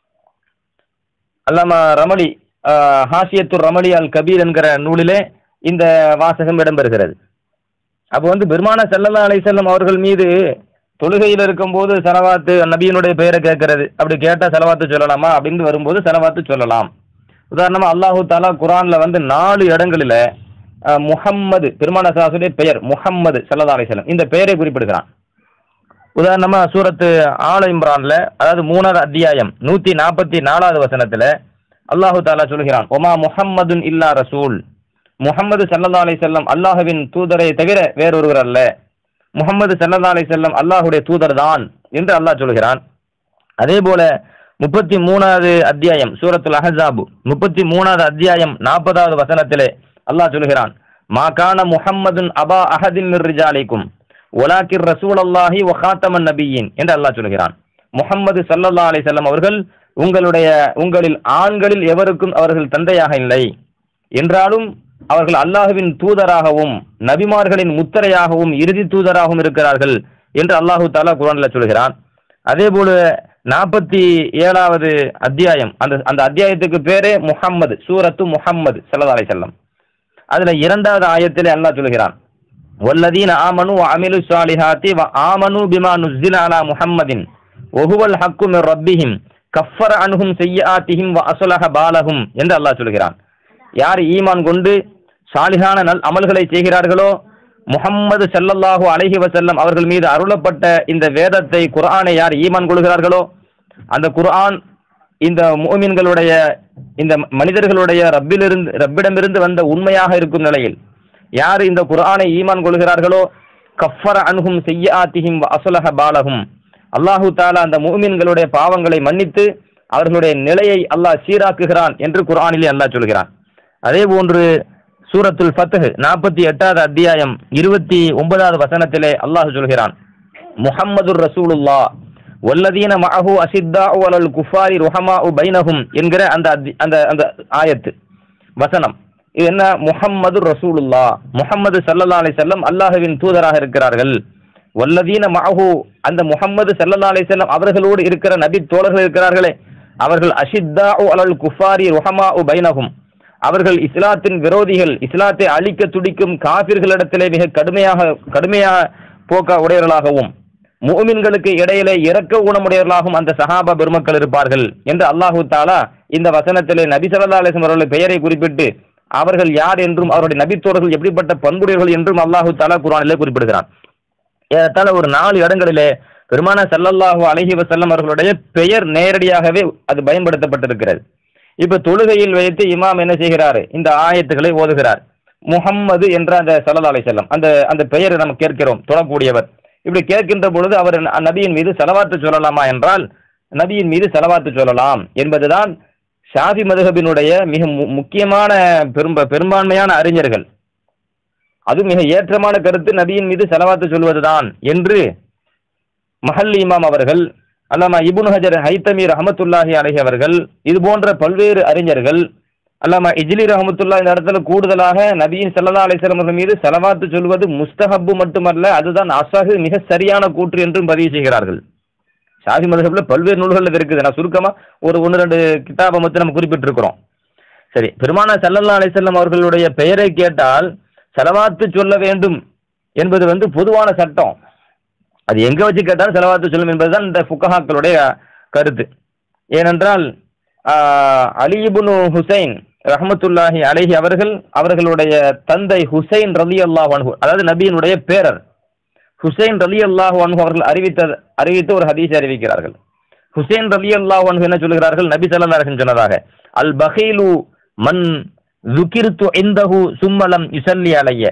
அல்லாமா ரமலி ஆஹ், ஹாசியத்துர் ரமலி அல் கபீர் என்கிற நூலிலே இந்த வாசகம் இடம்பெறுகிறது அப்போ வந்து பெருமான செல்லல்லா அலைசல்லம் அவர்கள் மீது தொழுகையில் இருக்கும்போது செலவாத்து நபியினுடைய பெயரை கேட்கறது அப்படி கேட்டால் செலவாத்து சொல்லலாமா அப்படின்னு வரும்போது செலவாத்து சொல்லலாம் உதாரணமா அல்லாஹு தாலா குரான்ல வந்து நாலு இடங்களில் அஹ், முஹம்மது பெருமான சாசுடைய பெயர் முஹம்மது சல்லா அலிசல்லம் இந்த பெயரை குறிப்பிடுகிறான் உதாரணமா சூரத்து ஆல இம்ரான்ல அதாவது மூணாவது அத்தியாயம் நூத்தி நாற்பத்தி நாலாவது வசனத்துல அல்லாஹு தாலா சொல்கிறான் ஒமா முஹம்மதுன் இல்லா ரசூல் முஹம்மது சல்லா அலை செல்லம் அல்லாஹுவின் தூதரை தவிர வேறொருவர் அல்ல முஹம்மது சல்லா அலை செல்லம் அல்லாஹுடைய தூதர் தான் என்று அல்லாஹ் சொல்கிறான் அதே போல முப்பத்தி மூணாவது அத்தியாயம் சூரத்துல் அஹஸாபு முப்பத்தி மூணாவது அத்தியாயம் நாற்பதாவது வசனத்திலே அல்லாஹ் சொல்கிறான் மா கான முஹம்மதுன் அபா அஹதின் மிர் ரிஜாலிக்கும் ஒலாக்கிர் ரசூல் அல்லாஹி வஹாத்தமன் நபியின் என்று அல்லாஹ் சொல்கிறான் முஹம்மது சல்லல்லா அலைஹி அவர்கள் உங்களுடைய உங்களில் ஆண்களில் எவருக்கும் அவர்கள் தந்தையாக இல்லை என்றாலும் அவர்கள் அல்லாஹுவின் தூதராகவும் நபிமார்களின் முத்திரையாகவும் இறுதி தூதராகவும் இருக்கிறார்கள் என்று அல்லாஹு தாலா குரான்ல சொல்கிறான் அதே போல நாற்பத்தி ஏழாவது அத்தியாயம் அந்த அந்த அத்தியாயத்துக்கு பேரே முஹம்மது சூரத்து முஹம்மது ஸல்லல்லாஹு அலைஹி வஸல்லம் அதுல இரண்டாவது ஆயத்திலே அல்லாஹ் சொல்கிறான் வல்லதீன ஆமனு அமிலு சாலிஹாத்தி வ ஆமனு பிமா நுஸ்ஸில அலா முஹம்மதின் ஒஹுவல் ஹக்கு மிர் ரப்பிஹிம் கஃபர அன்ஹும் செய்யாத்திஹிம் வ அஸ்லஹ பாலஹும் என்று அல்லாஹ் சொல்கிறான் யார் ஈமான் கொண்டு சாலிஹான நல் அமல்களை செய்கிறார்களோ முஹம்மது ஸல்லல்லாஹு அலைஹி வஸல்லம் அவர்கள் மீது அருளப்பட்ட இந்த வேதத்தை குர்ஆனை யார் ஈமான் கொள்கிறார்களோ அந்த குர்ஆன் இந்த முஃமின்களுடைய இந்த மனிதர்களுடைய ரப்பிலிருந்து ரப்பிடமிருந்து வந்த உண்மையாக இருக்கும் நிலையில் யார் இந்த குர்ஆனை ஈமான் கொள்கிறார்களோ கஃபர அன்ஹும் செய்யாத்திஹிம் அசுலஹ பாலஹும் அல்லாஹு தாலா அந்த மூமின்களுடைய பாவங்களை மன்னித்து அவர்களுடைய நிலையை அல்லாஹ் சீராக்குகிறான் என்று குர்ஆனிலே அல்லாஹ் சொல்கிறான் அதே போன்று சூரத்துல் ஃபத்ஹ் நாற்பத்தி எட்டாவது அத்தியாயம் இருபத்தி ஒன்பதாவது வசனத்திலே அல்லாஹ் சொல்கிறான் முஹம்மதுர் ரசூலுல்லா வல்லதீன மஅஹு அசித்தாஉ அலல் குஃபாரி ருஹமாஉ பைனஹும் என்கிற அந்த அத்தி- அந்த அந்த ஆயத்து வசனம் இது என்ன முஹம்மது ரசூலுல்லா முஹம்மது ஸல்லல்லாஹு அலைஹி வஸல்லம் அல்லாஹ்வின் தூதராக இருக்கிறார்கள் வல்லதீன மஅஹு அந்த முஹம்மது ஸல்லல்லாஹு அலைஹி வஸல்லம் அவர்களோடு இருக்கிற நபி தோழர்கள் இருக்கிறார்களே அவர்கள் அஷித்தாஉ அலல் குஃபாரி ருஹமாஉ பைனஹும் அவர்கள் இஸ்லாத்தின் விரோதிகள் இஸ்லாத்தை அழிக்க துடிக்கும் காபிர்களிடத்திலே மிக கடுமையாக கடுமையாக போக்க உடையவர்களாகவும் முஃமின்களுக்கு இடையிலே இரக்க குணமுடையவர்களாகவும் அந்த சஹாபா பெருமக்கள் இருப்பார்கள் என்று அல்லாஹு தாலா இந்த வசனத்திலே நபி ஸல்லல்லாஹு அலைஹி வஸல்லம் அவர்களுடைய பெயரை குறிப்பிட்டு அவர்கள் யார் என்றும் அவருடைய நபித்தோர்கள் எப்படிப்பட்ட பண்புடையவர்கள் என்றும் அல்லாஹு தாலா குர்ஆனிலே குறிப்பிடுகிறான் ஏறத்தாழ ஒரு நாலு இடங்களிலே பெருமான ஸல்லல்லாஹு அலைஹி வஸல்லம் அவர்களுடைய பெயர் நேரடியாகவே அது பயன்படுத்தப்பட்டிருக்கிறது இப்ப தொழுகையில் வைத்து இமாம் என்ன செய்கிறாரு இந்த ஆயத்துக்களை ஓதுகிறார் முஹம்மது என்ற அந்த ஸல்லல்லாஹு அலைஹி வஸல்லம் அந்த அந்த பெயரை நம்ம கேட்கிறோம் தொழக்கூடியவர் இப்படி கேட்கின்ற பொழுது அவர் ந- நபியின் மீது செலவாத்து சொல்லலாமா என்றால் நபியின் மீது செலவாத்து சொல்லலாம் என்பதுதான் ஷாஃபி மதுஹபினுடைய மிக மு- முக்கியமான பெரும்ப பெரும்பான்மையான அறிஞர்கள் அது மிக ஏற்றமான கருத்து நபியின் மீது செலவாத்து சொல்வதுதான் என்று மஹல் இமாம் அவர்கள் அல்லாமா இப்னு ஹஜர் ஹைத்தமி ரஹமத்துல்லாஹி அலைஹி அவர்கள் இது போன்ற பல்வேறு அறிஞர்கள் அல்லாமா இஜ்லி ரஹமத்துல்லா இந்த இடத்துல கூடுதலாக நபியின் ஸல்லல்லாஹு அலைஹி வஸல்லம் அவர்கள் மீது செலவாத்து சொல்வது முஸ்தஹப்பு மட்டுமல்ல அதுதான் அசகு மிக சரியான கூற்று என்றும் பதிவு செய்கிறார்கள் ஷாஃபி மதுஹப்ல பல்வேறு நூல்கள் இது இருக்குது நான் சுருக்கமா ஒரு ஒன்று ரெண்டு கிதாபை மட்டும் நம்ம குறிப்பிட்டிருக்கிறோம் சரி பெருமானா ஸல்லல்லாஹு அலைஹி வஸல்லம் அவர்களுடைய பெயரை கேட்டால் செலவாத்து சொல்ல வேண்டும் என்பது வந்து பொதுவான சட்டம் அது எங்க வச்சு கேட்டாலும் செலவாத்து சொல்லும் என்பதுதான் இந்த ஃபுக்கஹாக்களுடைய கருத்து ஏனென்றால் ஆஹ், அலி இப்னு ஹுசைன் ரஹமத்துல்லாஹி அலைஹி அவர்கள் அவர்களுடைய தந்தை ஹுசைன் ரலி அல்லாஹ் அன்ஹு அதாவது நபியினுடைய பேரர் ஹுசைன் ரலி அல்லாஹ் அன்ஹு அவர்கள் அறிவித்த அறிவித்த ஒரு ஹதீஸ் அறிவிக்கிறார்கள் ஹுசைன் ரலி அல்லாஹ் அன்ஹு என்ன சொல்கிறார்கள் நபி ஸல்லல்லாஹு அலைஹி வஸல்லம் சொன்னதாக அல் பகீலு மன் ذُكِرْتُ இந்தஹு சும்மலம் யுசல்லி அலைய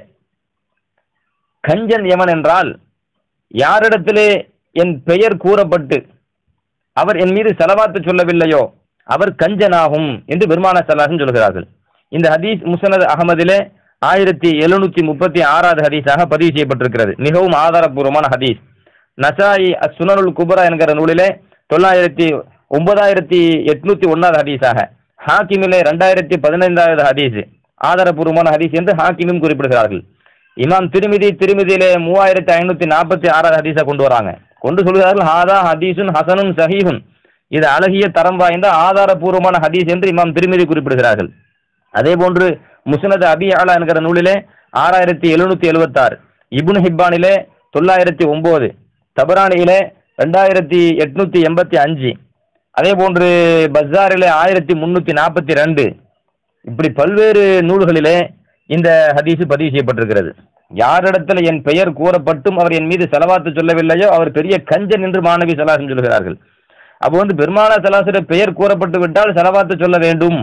கஞ்சன் எவன் என்றால் யாரிடத்திலே என் பெயர் கூறப்பட்டு அவர் என் மீது செலவாத்து சொல்லவில்லையோ அவர் கஞ்சனாகும் என்று பெருமான சல்லாஹன் சொல்கிறார்கள் இந்த ஹதீஸ் முசனத் அகமதிலே ஆயிரத்தி எழுநூத்தி முப்பத்தி ஆறாவது ஹதீஸாக பதிவு செய்யப்பட்டிருக்கிறது மிகவும் ஆதாரபூர்வமான ஹதீஸ் நசாயி அசுனருல் குபரா என்கிற நூலிலே தொள்ளாயிரத்தி ஒன்பதாயிரத்தி எட்நூத்தி ஒன்னாவது ஹதீஸாக ஹாக்கிமிலே ரெண்டாயிரத்தி பதினைந்தாவது ஹதீஸ் ஆதாரபூர்வமான ஹதீஸ் என்று ஹாக்கிமும் குறிப்பிடுகிறார்கள் இமாம் திருமிதி திருமிதியிலே மூவாயிரத்தி ஐநூத்தி நாற்பத்தி ஆறாவது ஹதீஸை கொண்டு வராங்க கொண்டு சொல்கிறார்கள் ஹாதா ஹதீஸுன் ஹசனுன் சஹீஹுன் இது அழகிய தரம் வாய்ந்த ஆதாரபூர்வமான ஹதீஸ் என்று இமாம் திருமிதி குறிப்பிடுகிறார்கள் அதே போன்று முஸ்னத் அபி ஆலா என்கிற நூலிலே ஆறாயிரத்தி எழுநூத்தி எழுபத்தாறு இப்னு ஹிப்பானிலே தொள்ளாயிரத்தி ஒன்பது தபரானியிலே ரெண்டாயிரத்தி எட்நூத்தி எண்பத்தி அஞ்சு அதே போன்று பஸாரிலே ஆயிரத்தி முன்னூத்தி நாற்பத்தி ரெண்டு இப்படி பல்வேறு நூல்களிலே இந்த ஹதீஸ் பதிவு செய்யப்பட்டிருக்கிறது யாரிடத்தில் என் பெயர் கூறப்பட்டும் அவர் என் மீது செலவாத்து சொல்லவில்லையோ அவர் பெரிய கஞ்சன் என்று மாணவி சலாசன் சொல்கிறார்கள் அப்போ வந்து பெருமானா சலாசர பெயர் கூறப்பட்டு விட்டால் செலவாத்து சொல்ல வேண்டும்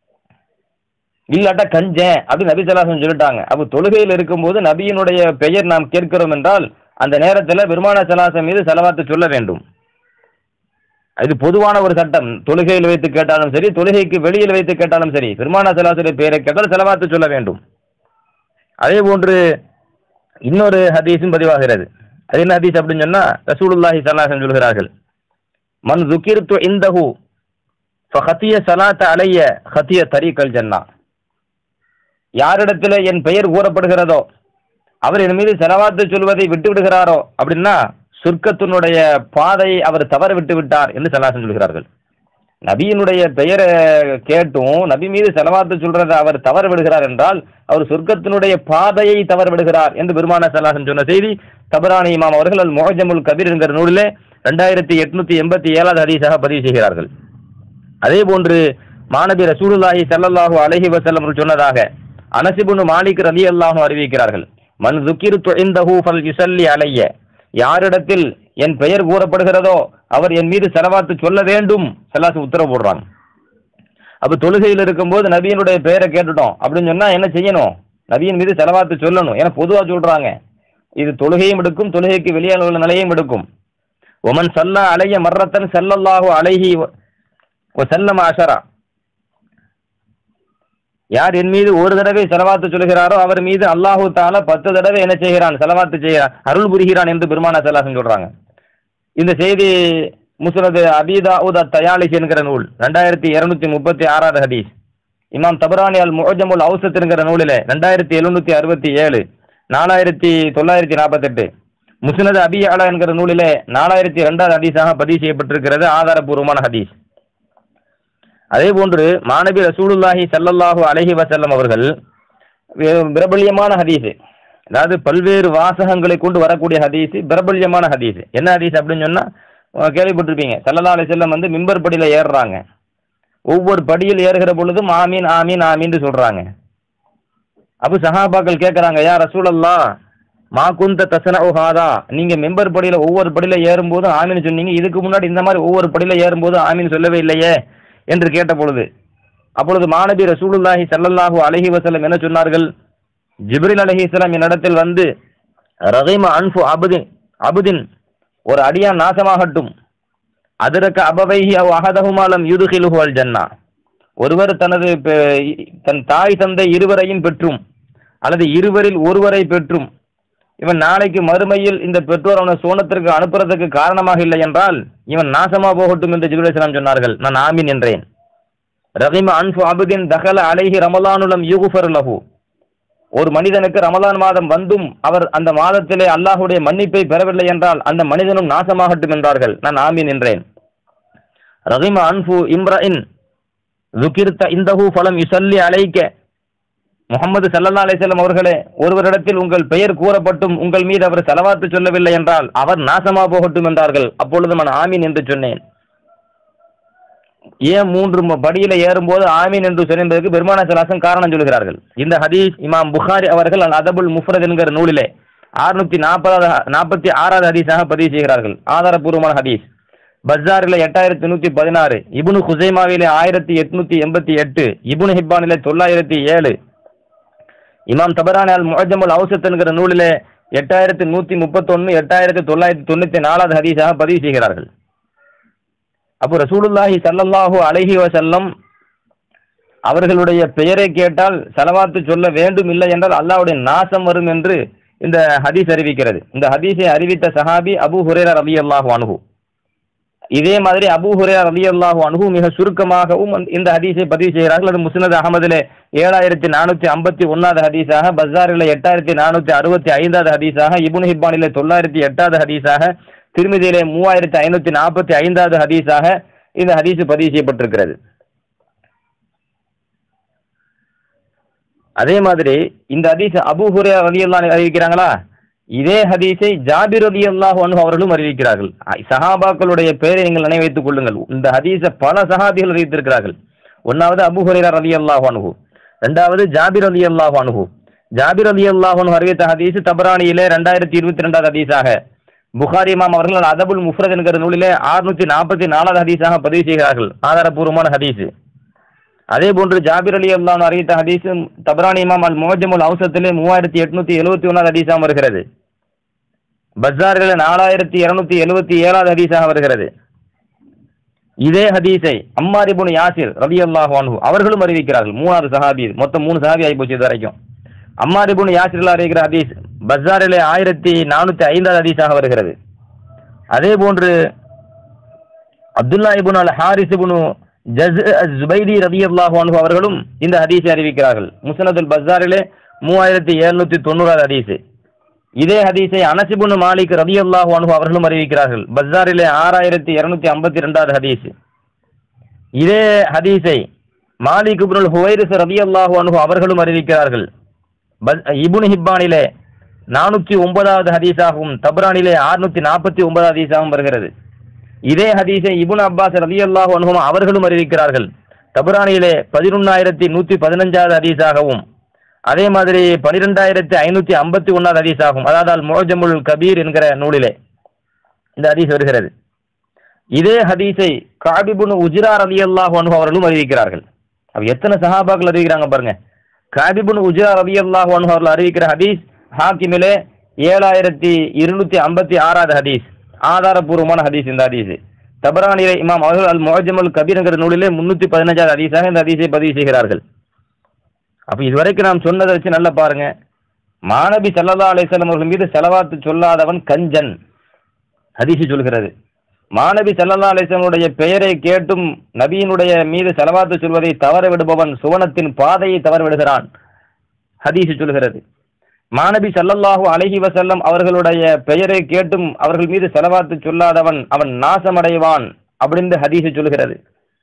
இல்லாட்டா கஞ்சன் அப்படின்னு நபி சலாசன் சொல்லிட்டாங்க அப்போ தொழுகையில் இருக்கும்போது நபியினுடைய பெயர் நாம் கேட்கிறோம் என்றால் அந்த நேரத்தில் பெருமானா சலாசன் மீது செலவாத்து சொல்ல வேண்டும் இது பொதுவான ஒரு சட்டம் தொழுகையில் வைத்து கேட்டாலும் சரி தொழுகைக்கு வெளியில் வைத்து கேட்டாலும் சரி பெருமானா சலாசுடைய பெயரை கேட்டால் செலவாத்து சொல்ல வேண்டும் அதே போன்று இன்னொரு ஹதீஸும் பதிவாகிறது அது என்ன ஹதீஸ் அப்படின்னு சொன்னா ரசூலுல்லாஹி ஸல்லல்லாஹு சொல்கிறார்கள் மன் ذُكِرْتُ عِنْدَهُ فَخَطِيَ صَلَاةَ عَلَيَّ خَطِيَ طَرِيقَ الْجَنَّةِ யாரிடத்தில் என் பெயர் கூறப்படுகிறதோ அவர் என் மீது செலவாத்து சொல்வதை விட்டு விடுகிறாரோ அப்படின்னா சொர்க்கத்தினுடைய பாதையை அவர் தவற விட்டு விட்டார் என்று சலாசன் சொல்கிறார்கள் நபியினுடைய பெயரை கேட்டும் நபி மீது செலவாத்து சொல்றதை அவர் தவற விடுகிறார் என்றால் அவர் சொர்க்கத்தினுடைய பாதையை தவற விடுகிறார் என்று பெருமான சலாசன் சொன்ன செய்தி தபரானி இமாம் அவர்கள் அல் மொஹஜமுல் கபீர் என்கிற நூலிலே ரெண்டாயிரத்தி எட்நூத்தி எண்பத்தி ஏழாவது ஹதீஸாக பதிவு செய்கிறார்கள் அதே போன்று மாணவி ரசூலுல்லாஹி ஸல்லல்லாஹு அலைஹி வஸல்லம் அவர்கள் சொன்னதாக அனசிபுனு மாலிக் ரலியல்லாஹு அறிவிக்கிறார்கள் மன் ذُكِرْتُ عِنْدَهُ فَلْيُصَلِّ عَلَيَّ யாரிடத்தில் என் பெயர் கூறப்படுகிறதோ அவர் என் மீது செலவாத்து சொல்ல வேண்டும் செல்லாசு உத்தரவு போடுறாங்க அப்ப தொழுகையில் இருக்கும்போது நபியினுடைய பெயரை கேட்டுட்டோம் அப்படின்னு சொன்னா என்ன செய்யணும் நபியின் மீது செலவாத்து சொல்லணும் ஏன்னா பொதுவா சொல்றாங்க இது தொழுகையும் எடுக்கும் தொழுகைக்கு வெளியால் உள்ள நிலையும் எடுக்கும் ஒமன் சல்லா அலைய மர்ரத்தன் செல்லல்லாஹு அலைஹி வ செல்லம அஷரா யார் என் மீது ஒரு தடவை செலவாத்து சொல்கிறாரோ அவர் மீது அல்லாஹு தாலா பத்து தடவை என்ன செய்கிறான் செலவாத்து செய்கிறான் அருள் புரிகிறான் என்று பெருமானா செல்லாசன் சொல்றாங்க இந்த செய்தி முஸ்னது அபிதாவுத தயாலிஸ் என்கிற நூல் ரெண்டாயிரத்தி இருநூத்தி முப்பத்தி ஆறாவது ஹதீஸ் இமாம் தபரானி அல் முஹஜமுல் அவுசத் என்கிற நூலில் ரெண்டாயிரத்தி எழுநூத்தி அறுபத்தி ஏழு நாலாயிரத்தி தொள்ளாயிரத்தி நாற்பத்தெட்டு முஸ்னது அபி அலா என்கிற நூலிலே நாலாயிரத்தி ரெண்டாவது ஹதீஸாக பதிவு செய்யப்பட்டிருக்கிறது ஆதாரபூர்வமான ஹதீஸ் அதே போன்று மாணவி ரசூலுல்லாஹி ஸல்லல்லாஹு அலைஹி வஸல்லம் அவர்கள் வே- பிரபல்யமான ஹதீஸ் அதாவது பல்வேறு வாசகங்களை கொண்டு வரக்கூடிய ஹதீஸ் பிரபல்யமான ஹதீஸ் என்ன ஹதீஸ் அப்படின்னு சொன்னா அஹ் கேள்விப்பட்டிருப்பீங்க ஸல்லல்லாஹு அலைஹி வஸல்லம் வந்து மிம்பர் படியில ஏறுறாங்க ஒவ்வொரு படியில் ஏறுகிற பொழுதும் ஆமீன் ஆமீன் ஆமீன்னு சொல்றாங்க அப்போ சஹாபாக்கள் கேட்குறாங்க யா ரசூலல்லா மா குந்த தசன ஹாதா நீங்க மெம்பர் படியில ஒவ்வொரு படியில ஏறும்போது ஆமீன் சொன்னீங்க இதுக்கு முன்னாடி இந்த மாதிரி ஒவ்வொரு படியில ஏறும்போது ஆமீன் சொல்லவே இல்லையே என்று கேட்ட பொழுது அப்பொழுது மாணவி ரசூலுல்லாஹி ஸல்லல்லாஹு அலைஹி வஸல்லம் என்ன சொன்னார்கள் ஜிப்ரில் அலைஹிஸ்ஸலாம் என்னிடத்தில் வந்து ரஹீம அன்ஃபு அபுதின் அபுதின் ஒரு அடியான் நாசமாகட்டும் அதிரக்க அபவைஹி அவ் அஹதஹுமாலம் யுதுகிலுஹு அல் ஜன்னா ஒருவர் தனது பெ- தன் தாய் தந்தை இருவரையும் பெற்றும் அல்லது இருவரில் ஒருவரை பெற்றும் இவன் நாளைக்கு மறுமையில் இந்த பெற்றோர் அவனை சோனத்திற்கு அனுப்புறதுக்கு காரணமாக இல்லை என்றால் இவன் நாசமா போகட்டும் என்று ஜிபுல் இஸ்லாம் சொன்னார்கள் நான் ஆமீன் என்றேன் ரஹிம அன்ஃபு அபுதின் தகல அலைஹி ரமலானுலம் யூகுஃபர் லஹு ஒரு மனிதனுக்கு ரமலான் மாதம் வந்தும் அவர் அந்த மாதத்திலே அல்லாஹ்வுடைய மன்னிப்பை பெறவில்லை என்றால் அந்த மனிதனும் நாசமாகட்டும் என்றார்கள் நான் ஆமீன் என்றேன் ரஹிம அன்ஃபு இம்ரஇன் ذكرت இந்தஹு ஃபலம் யுஸல்லி அலைக்க முகமது சல்லல்லா அலைஹிஸ்ஸலாம் அவர்களே ஒருவரிடத்தில் உங்கள் பெயர் கூறப்பட்டும் உங்கள் மீது அவர் செலவாத்து சொல்லவில்லை என்றால் அவர் நாசமா போகட்டும் என்றார்கள் அப்பொழுது நான் ஆமீன் என்று சொன்னேன் ஏன் மூன்று ம- படியில ஏறும்போது ஆமீன் என்று சொன்னதற்கு பெருமான சலாசன் காரணம் சொல்கிறார்கள் இந்த ஹதீஸ் இமாம் புகாரி அவர்கள் அல் அதபுல் முஃப்ரத் என்கிற நூலிலே அறுநூத்தி நாற்பதாவது நாற்பத்தி ஆறாவது ஹதீஸாக பதிவு செய்கிறார்கள் ஆதாரபூர்வமான ஹதீஸ் பஜாரில் எட்டாயிரத்தி நூற்றி பதினாறு இபுனு ஹுசைமாவிலே ஆயிரத்தி எட்நூத்தி எண்பத்தி எட்டு இபுனு ஹிப்பானிலே தொள்ளாயிரத்தி ஏழு இமாம் தபரானி அல் முஅஜமுல் அவுசத் என்கிற நூலிலே எட்டாயிரத்தி நூற்றி முப்பத்தொன்று எட்டாயிரத்தி தொள்ளாயிரத்தி தொண்ணூற்றி நாலாவது ஹதீஸாக பதிவு செய்கிறார்கள் அப்போ ரசூலுல்லாஹி ஸல்லல்லாஹு அலைஹி வஸல்லம் அவர்களுடைய பெயரை கேட்டால் செலவாத்து சொல்ல வேண்டும் இல்லை என்றால் அல்லாஹ்வுடைய நாசம் வரும் என்று இந்த ஹதீஸ் அறிவிக்கிறது இந்த ஹதீஸை அறிவித்த சஹாபி அபூ ஹுரேரா ரலியல்லாஹு அன்ஹு இதே மாதிரி அபூ ஹுரேரா ரலியல்லாஹு அன்ஹு மிக சுருக்கமாகவும் அந்த- இந்த ஹதீஸை பதிவு செய்கிறார்கள் அது முஸ்னத் அகமதிலே ஏழாயிரத்தி நானூற்றி ஐம்பத்தி ஒன்னாவது ஹதீஸாக பஸாரில் எட்டாயிரத்தி நானூற்றி அறுபத்தி ஐந்தாவது ஹதீஸாக இப்னு ஹிப்பானிலே தொள்ளாயிரத்தி எட்டாவது ஹதீஸாக திருமதியிலே மூவாயிரத்தி ஐநூற்றி நாற்பத்தி ஐந்தாவது ஹதீஸாக இந்த ஹதீஸ் பதிவு செய்யப்பட்டிருக்கிறது அதே மாதிரி இந்த ஹதீஸ் அபூ ஹுரே ரலியல்லாஹு அறிவிக்கிறாங்களா இதே ஹதீஸை ஜாபிர் ரலியல்லாஹு அன்ஹு அவர்களும் அறிவிக்கிறார்கள் அ- சஹாபாக்களுடைய பெயரை நீங்கள் நினைவு வைத்துக் கொள்ளுங்கள் இந்த ஹதீஸை பல சஹாபிகள் அறிவித்திருக்கிறார்கள் ஒன்னாவது அபூ ஹுரைரா ரலியல்லாஹு அன்ஹு ரெண்டாவது ஜாபிர் ரலியல்லாஹு அன்ஹு ஜாபிர் ரலியல்லாஹு அன்ஹு அறிவித்த ஹதீஸ் தபரானியிலே ரெண்டாயிரத்தி இருபத்தி ரெண்டாவது ஹதீஸாக புகாரி இமாம் அவர்கள் அதபுல் முஃப்ரத் என்கிற நூலிலே ஆறுநூத்தி நாற்பத்தி நாலாவது ஹதீஸாக பதிவு செய்கிறார்கள் ஆதாரபூர்வமான ஹதீஸ் அதே போன்று ஜாபிர் அலி அல்லாஹ் அறிவித்த ஹதீஸும் தபரானி இமாம் அல் முவஜமுல் அவுசத்திலே மூவாயிரத்தி எட்நூத்தி எழுபத்தி ஒன்றாவது ஹதீஸாக வருகிறது பஜாரில் நாலாயிரத்தி இருநூத்தி எழுபத்தி ஏழாவது ஹதீஸாக வருகிறது இதே ஹதீஸை அம்மார் இப்னு யாசிர் ரலியல்லாஹு அன்ஹு அவர்களும் அறிவிக்கிறார்கள் மூணாவது சஹாபி இது. மொத்தம் மூணு சஹாபி ஆகி போச்சு இது வரைக்கும் அம்மார் இப்னு யாசிரில் அறிவிக்கிற ஹதீஸ் பஜாரிலே ஆயிரத்தி நானூற்றி ஐந்தாவது ஹதீஸாக வருகிறது அதே போன்று Abdullah ibn al Harith ibn Jaz Jubairi ரலியல்லாஹு அன்ஹு அவர்களும் இந்த ஹதீஸை அறிவிக்கிறார்கள் முஸ்னதுல் பஸாரிலே மூவாயிரத்தி எழுநூற்றி தொண்ணூறாவது ஹதீஸ் இதே ஹதீஸை அனசிபுன் மாலிக் ரலியல்லாஹு அன்ஹு அவர்களும் அறிவிக்கிறார்கள் பஸாரிலே ஆறாயிரத்தி இருநூத்தி ஐம்பத்தி ரெண்டாவது ஹதீஸ் இதே ஹதீஸை மாலிக் இப்னுல் ஹுவைரிஸ் ரலியல்லாஹு அன்ஹு அவர்களும் அறிவிக்கிறார்கள் பஸ் இப்னு ஹிப்பானிலே நானூற்றி ஒன்பதாவது ஹதீஸாகவும் தப்ரானிலே ஆறுநூற்றி நாற்பத்தி ஒன்பதாவது ஹதீஸாகவும் வருகிறது இதே ஹதீஸை இப்னு அப்பாஸ் ரலியல்லாஹு அன்ஹும் அவர்களும் அறிவிக்கிறார்கள் தபுரானியிலே பதினொன்னாயிரத்தி நூற்றி பதினஞ்சாவது ஹதீஸாகவும் அதே மாதிரி பனிரெண்டாயிரத்தி ஐநூற்றி ஐம்பத்தி ஒன்றாவது ஹதீஸாகும் அதாவது அல் மோஜமுல் கபீர் என்கிற நூலிலே இந்த ஹதீஸ் வருகிறது இதே ஹதீஸை காபிபுன் உஜ்ரா ரலியல்லாஹு அன்ஹு அவர்களும் அறிவிக்கிறார்கள் அப்ப எத்தனை சஹாபாக்கள் அறிவிக்கிறாங்க பாருங்க காபிபுன் உஜா ரவி அல்லாஹ் அவர்கள் அறிவிக்கிற ஹதீஸ் ஹாக்கிமிலே ஏழாயிரத்தி இருநூத்தி ஐம்பத்தி ஆறாவது ஹதீஸ் ஆதாரபூர்வமான ஹதீஸ் இந்த ஹதீஸ் தபரானிலே இமாம் அவர்கள் அல் முஹஜமுல் கபீர்ங்கிற நூலிலே முன்னூத்தி பதினஞ்சாவது ஹதீஸாக இந்த ஹதீஸை பதிவு செய்கிறார்கள் அப்ப இதுவரைக்கும் நாம் சொன்னதை வச்சு நல்லா பாருங்க மாணவி சல்லல்லா அலிஸ்லாம் அவர்கள் மீது செலவாத்து சொல்லாதவன் கஞ்சன் ஹதீஸ் சொல்கிறது மாணவி சல்லல்லா அலிஸ்லமுடைய பெயரை கேட்டும் நபியினுடைய மீது செலவாத்து சொல்வதை தவற விடுபவன் சுவனத்தின் பாதையை தவற விடுகிறான் ஹதீஸ் சொல்கிறது மாணவி சல்லல்லாஹு அலைஹி வசல்லம் அவர்களுடைய பெயரை கேட்டும் அவர்கள் மீது செலவாத்து சொல்லாதவன் அவன் நாசமடைவான் அப்படின்னு ஹதீஸ் சொல்கிறது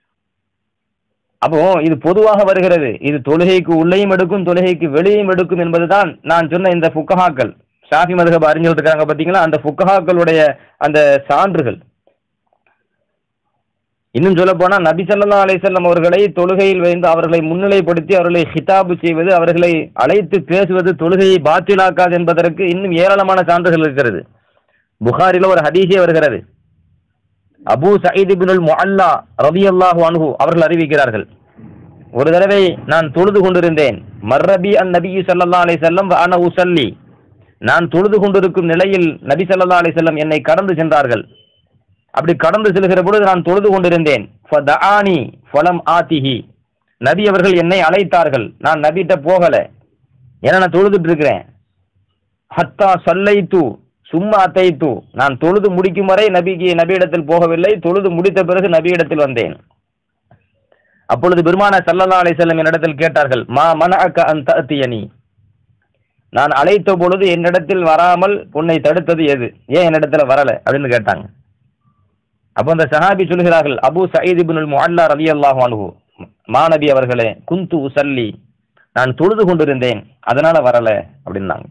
அப்போ இது பொதுவாக வருகிறது இது தொழுகைக்கு உள்ளேயும் எடுக்கும் தொழுகைக்கு வெளியும் எடுக்கும் என்பதுதான் நான் சொன்ன இந்த ஃபுக்கஹாக்கள் ஷாஃபி மதுகப் அறிஞர்கள் இருக்காங்க பார்த்தீங்களா அந்த ஃபுக்கஹாக்களுடைய அந்த சான்றுகள் இன்னும் சொல்ல போனா நபி ஸல்லல்லாஹு அலைஹி வஸல்லம் அவர்களை தொழுகையில் வைந்து அவர்களை முன்னிலைப்படுத்தி அவர்களை ஹிதாபு செய்வது அவர்களை அழைத்து பேசுவது தொழுகையை பாத்திலாக்காது என்பதற்கு இன்னும் ஏராளமான சான்றுகள் இருக்கிறது புகாரில ஒரு ஹதீஸே வருகிறது அபூ சயீத் இப்னுல் முஅல்லா ரலியல்லாஹு அன்ஹு அவர்கள் அறிவிக்கிறார்கள் ஒரு தடவை நான் தொழுது கொண்டிருந்தேன் மர்ரபி அன் நபி ஸல்லல்லாஹு அலைஹி வஸல்லம் வ அன உஸல்லி நான் தொழுது கொண்டிருக்கும் நிலையில் நபி ஸல்லல்லாஹு அலைஹி வஸல்லம் என்னை கடந்து சென்றார்கள் அப்படி கடந்து செல்கிற பொழுது நான் தொழுது கொண்டிருந்தேன் ஃபதஆனி ஃபலம் ஆதிஹி நபி அவர்கள் என்னை அழைத்தார்கள் நான் நபிட்ட போகல ஏன்னா நான் தொழுதுட்டு இருக்கிறேன் ஹத்தா சல்லைத்து சும்மா அத்தைத்து நான் தொழுது முடிக்கும் வரை நபிக்கு நபியிடத்தில் போகவில்லை தொழுது முடித்த பிறகு நபியிடத்தில் வந்தேன் அப்பொழுது பெருமான சல்லல்லா அலைஹிஸ்ஸலாம் என்னிடத்தில் கேட்டார்கள் மா மனஅக அன் தஅத்தியனி நான் அழைத்த பொழுது என்னிடத்தில் வராமல் உன்னை தடுத்தது எது ஏன் என்னிடத்துல வரல அப்படின்னு கேட்டாங்க அப்போ அந்த சஹாபி சொல்கிறார்கள் அபு சயீத் இப்னுல் முஅல்லா ரலியல்லாஹு அன்ஹு மாநபி அவர்களே குந்து உசல்லி நான் தொழுது கொண்டிருந்தேன் அதனால வரல அப்படின்னாங்க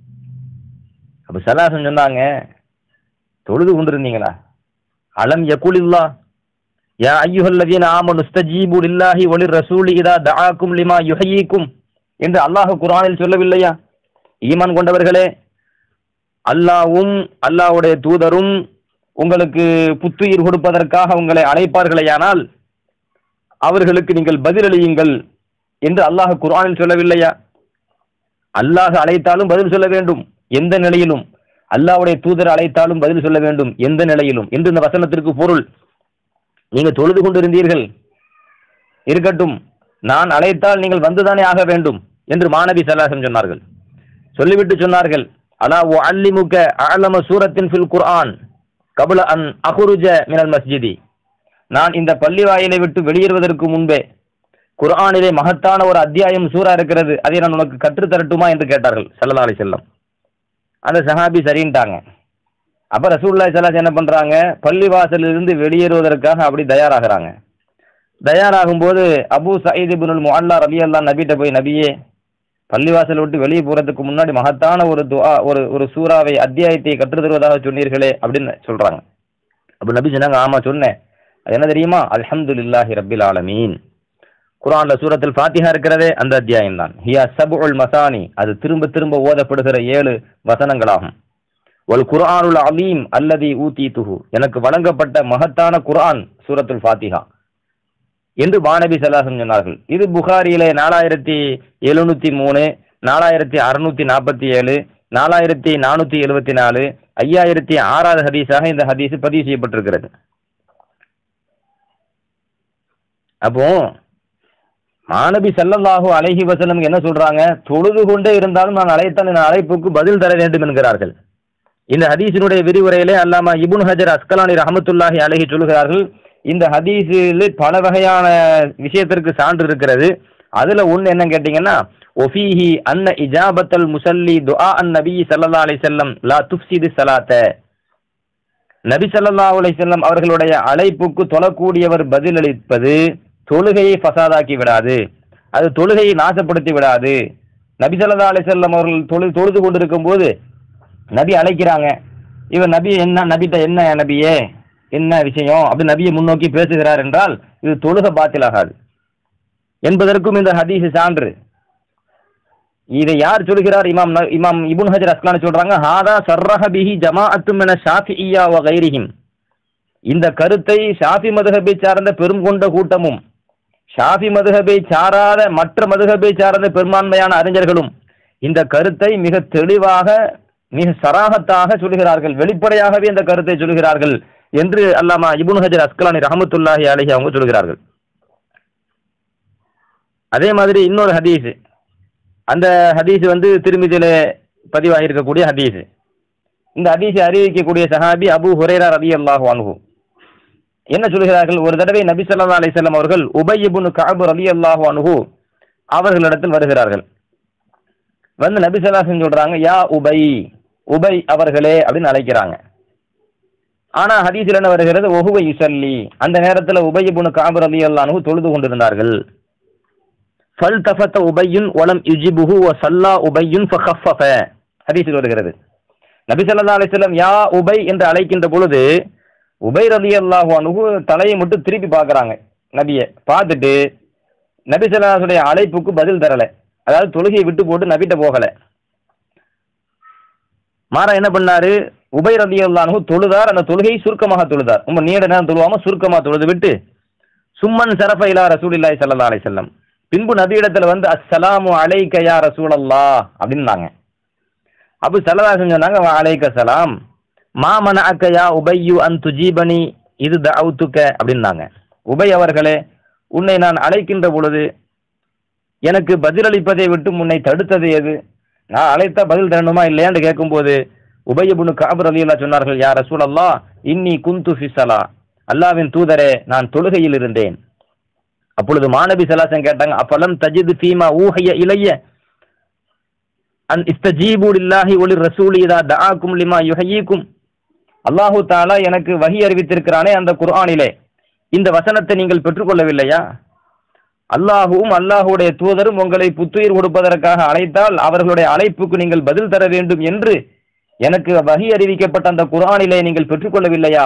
அப்போ சலாசன் சொன்னாங்க தொழுது கொண்டிருந்தீங்களா அலம் யகுலில்லா யா ஐயுஹல்லதீன ஆமனு ஸ்தஜீபு லில்லாஹி வலிர் ரசூலி இதா தஆக்கும் லிமா யுஹய்யீக்கும் என்று அல்லாஹ் குர்ஆனில் சொல்லவில்லையா ஈமான் கொண்டவர்களே அல்லாவும் அல்லாஹ்வுடைய தூதரும் உங்களுக்கு புத்துயிர் கொடுப்பதற்காக உங்களை அழைப்பார்களேயானால் அவர்களுக்கு நீங்கள் பதிலளியுங்கள் என்று அல்லாஹ் குர்ஆனில் சொல்லவில்லையா அல்லாஹ் அழைத்தாலும் பதில் சொல்ல வேண்டும் எந்த நிலையிலும் அல்லாஹ்வுடைய தூதர் அழைத்தாலும் பதில் சொல்ல வேண்டும் எந்த நிலையிலும் என்று இந்த வசனத்திற்கு பொருள் நீங்க தொழுது கொண்டிருந்தீர்கள் இருக்கட்டும் நான் அழைத்தால் நீங்கள் வந்துதானே ஆக வேண்டும் என்று மாணவி சல்லாசம் சொன்னார்கள் சொல்லிவிட்டு சொன்னார்கள் அலா ஓ அல்லிமுக அலம சூரத்தின் ஃபில் குர்ஆன் கபுல அன் அகுருஜ மினல் மஸ்ஜிதி நான் இந்த பள்ளி வாயிலை விட்டு வெளியேறுவதற்கு முன்பே குர்ஆனிலே மகத்தான ஒரு அத்தியாயம் சூரா இருக்கிறது அதை நான் உனக்கு கற்றுத் தரட்டுமா என்று கேட்டார்கள் ஸல்லல்லாஹு அலைஹி வஸல்லம் அந்த சஹாபி சரின்ட்டாங்க அப்ப ரசூலுல்லாஹி ஸல்லல்லாஹு என்ன பண்றாங்க பள்ளிவாசலிலிருந்து வெளியேறுவதற்காக அப்படி தயாராகிறாங்க தயாராகும் போது அபூ சயீத் இப்னுல் முஅல்லா ரலியல்லாஹு நபிட்ட போய் நபியே பள்ளிவாசல் விட்டு வெளியே போறதுக்கு முன்னாடி மகத்தான ஒரு துஆ ஒரு ஒரு சூறாவை அத்தியாயத்தை கற்றுத் தருவதாக சொன்னீர்களே அப்படின்னு சொல்றாங்க அப்ப நபி சொன்னாங்க ஆமா சொன்னேன் அது என்ன தெரியுமா அல்ஹம்துலில்லாஹி ரப்பில் ஆலமீன் குர்ஆன்ல சூரத்தில் ஃபாத்திஹா இருக்கிறதே அந்த அத்தியாயம் தான் ஹியா சபுல் மசானி அது திரும்ப திரும்ப ஓதப்படுகிற ஏழு வசனங்களாகும் வல் குர்ஆனுல் அலீம் அல்லதி ஊதீதுஹு எனக்கு வழங்கப்பட்ட மகத்தான குர்ஆன் சூரத்துல் ஃபாத்திஹா என்று மாணவி சலாசம் சொன்னார்கள் இது புகாரியிலே நாலாயிரத்தி எழுநூத்தி மூணு நாலாயிரத்தி அறுநூத்தி நாற்பத்தி ஏழு நாலாயிரத்தி நானூத்தி எழுபத்தி நாலு ஐயாயிரத்தி ஆறாவது ஹதீஸாக இந்த ஹதீஸ் பதிவு செய்யப்பட்டிருக்கிறது அப்போ மாணவி ஸல்லல்லாஹு அலைஹி வஸல்லம் என்ன சொல்றாங்க தொழுது கொண்டே இருந்தாலும் நான் அழைத்தால் என் அழைப்புக்கு பதில் தர வேண்டும் என்கிறார்கள் இந்த ஹதீஸினுடைய விரிவுரையிலே அல்லாமா இப்னு ஹஜர் அஸ்கலானி ரஹமத்துல்லாஹி அலைஹி சொல்கிறார்கள் இந்த ஹதீஸில் பல வகையான விஷயத்திற்கு சான்று இருக்கிறது அதுல ஒன்று என்ன கேட்டீங்கன்னா ஒஃபீஹி அன்ன இஜாபத்தல் முசல்லி துஆ அன் நபி ஸல்லல்லாஹு அலைஹி வஸல்லம் லா துஃப்சிது ஸலாத்த நபி ஸல்லல்லாஹு அலைஹி வஸல்லம் அவர்களுடைய அழைப்புக்கு தொழக்கூடியவர் பதிலளிப்பது தொழுகையை ஃபசாதாக்கி விடாது அது தொழுகையை நாசப்படுத்தி விடாது நபி ஸல்லல்லாஹு அலைஹி வஸல்லம் அவர்கள் தொழு தொழுது கொண்டிருக்கும் போது நபி அழைக்கிறாங்க இவர் நபி என்ன நபிட்ட என்ன நபியே என்ன விஷயம் அப்படி நபியை முன்னோக்கி பேசுகிறார் என்றால் இது தொழுக பாத்திலாகாது என்பதற்கும் இந்த ஹதீஸ் சான்று இதை யார் சொல்கிறார் இமாம் ந- இமாம் இபுன் ஹஜர் அஸ்லான் சொல்றாங்க ஹாதா சர்ரஹ பிஹி ஜமாஅத்தும் மின ஷாஃபிஇய்யா வ கைரிஹிம் இந்த கருத்தை ஷாஃபி மதுஹபை சார்ந்த பெரும் கொண்ட கூட்டமும் ஷாஃபி மதுஹபை சாராத மற்ற மதுஹபை சார்ந்த பெரும்பான்மையான அறிஞர்களும் இந்த கருத்தை மிக தெளிவாக மிக சராகத்தாக சொல்கிறார்கள் வெளிப்படையாகவே இந்த கருத்தை சொல்கிறார்கள் என்று அல்லாமா இப்னு ஹஜர் அஸ்கலானி ரஹமத்துல்லாஹி அலைஹி அவங்க சொல்கிறார்கள் அதே மாதிரி இன்னொரு ஹதீஸ் அந்த ஹதீஸ் வந்து திருமிதியில பதிவாகியிருக்கக்கூடிய ஹதீஸ் இந்த ஹதீஸை அறிவிக்கக்கூடிய சஹாபி அபு ஹுரேரா ரதி அல்லாஹு அன்ஹு என்ன சொல்கிறார்கள் ஒரு தடவை நபி ஸல்லல்லாஹு அலைஹி வஸல்லம் அவர்கள் உபய் இப்னு கஅப் ரதி அல்லாஹு அன்ஹு அவர்களிடத்தில் வருகிறார்கள் வந்து நபி ஸல்லல்லாஹு சொல்றாங்க யா உபை உபை அவர்களே அப்படின்னு அழைக்கிறாங்க ஆனா ஹதீஸில் என்ன வருகிறது ஒஹுவை யுசல்லி அந்த நேரத்தில் உபய் இப்னு கஅப் ரதி அல்லாஹு தொழுது கொண்டிருந்தார்கள் ஃபல் தஃபத்த உபையுன் வலம் யுஜிபுஹு வ சல்லா உபையுன் ஃபஹஃபஃப ஹதீஸில் வருகிறது நபி ஸல்லல்லாஹு அலைஹி வஸல்லம் யா உபை என்று அழைக்கின்ற பொழுது உபை ரலியல்லாஹு அன்ஹு தலையை மட்டும் திருப்பி பார்க்கறாங்க நபியை பார்த்துட்டு நபி ஸல்லல்லாஹுடைய அழைப்புக்கு பதில் தரல அதாவது தொழுகையை விட்டு போட்டு நபிட்ட போகல மாறா என்ன பண்ணாரு உபை ரலியல்லாஹு அன்ஹு தொழுதார் அந்த தொழுகையை சுருக்கமாக தொழுதார் ரொம்ப நீண்ட நேரம் தொழுவாம சுருக்கமாக தொழுது விட்டு சும்மன் சரஃப இலா ரசூலில்லாஹி ஸல்லல்லாஹு அலைஹி வஸல்லம் பின்பு நபியிடத்துல வந்து அஸ்ஸலாமு அலைக்க யா ரசூலல்லாஹ் அப்படின்னாங்க அபு சல்லல்லாஹு சொன்னாங்க "வ அலைக்க சலாம் மா மனஅக்க யா உபையு அன் துஜீபனி இது தஅவுதுக அப்படின்னாங்க உபை அவர்களே உன்னை நான் அழைக்கின்ற பொழுது எனக்கு பதிலளிப்பதை விட்டு உன்னை தடுத்தது எது நான் அழைத்தா பதில் தரணுமா இல்லையான்னு கேட்கும்போது உபயபுனு காபர் அலியல்லா சொன்னார்கள் யா ரசூலல்லாஹ் இன்னி குந்து ஃபிஸலா அல்லாவின் தூதரே நான் தொழுகையில் இருந்தேன் அப்பொழுது மாணவி சலாசன் கேட்டாங்க அப்பலம் தஜிது ஃபீமா ஊஹைய இலைய அன் இஸ்தஜீபு லில்லாஹி ஒலி ரசூலி இதா தஆக்கும் லிமா யுஹய்யீக்கும் அல்லாஹு தாலா எனக்கு வஹி அறிவித்திருக்கிறானே அந்த குர்ஆனிலே இந்த வசனத்தை நீங்கள் பெற்றுக்கொள்ளவில்லையா அல்லாஹுவும் அல்லாஹுடைய தூதரும் உங்களை புத்துயிர் கொடுப்பதற்காக அழைத்தால் அவர்களுடைய அழைப்புக்கு நீங்கள் பதில் தர வேண்டும் என்று எனக்கு வஹி அறிவிக்கப்பட்ட அந்த குர்ஆனிலே நீங்கள் பெற்றுக்கொள்ளவில்லையா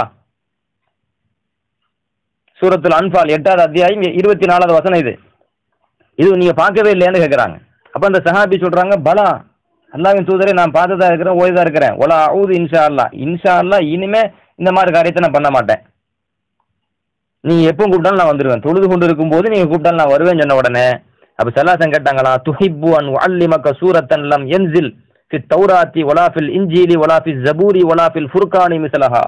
சூரத்துல் அன்பால் எட்டாவது அத்தியாயம் இருபத்தி நாலாவது வசனம் இது இது நீங்க பார்க்கவே இல்லையான்னு கேட்குறாங்க அப்ப அந்த சஹாபி சொல்றாங்க பலா அல்லாவின் தூதரை நான் பார்த்துதான் இருக்கிறேன் ஓய்தா இருக்கிறேன் ஒலா அவுது இன்ஷா அல்லா இன்ஷா அல்லா இனிமே இந்த மாதிரி காரியத்தை நான் பண்ண மாட்டேன் நீங்க எப்போ கூப்பிட்டாலும் நான் வந்துடுவேன் தொழுது கொண்டு இருக்கும்போது நீங்க கூப்பிட்டாலும் நான் வருவேன் சொன்ன உடனே அப்ப சல்லாசன் கேட்டாங்களா துஹிப்பு அன் அல்லிமக்க சூரத்தன் லம் என்சில் ஃபி தௌராத்தி ஒலா ஃபில் இன்ஜீலி ஒலா ஃபி ஜபூரி ஒலா ஃபில் ஃபுர்கானி மிசலஹா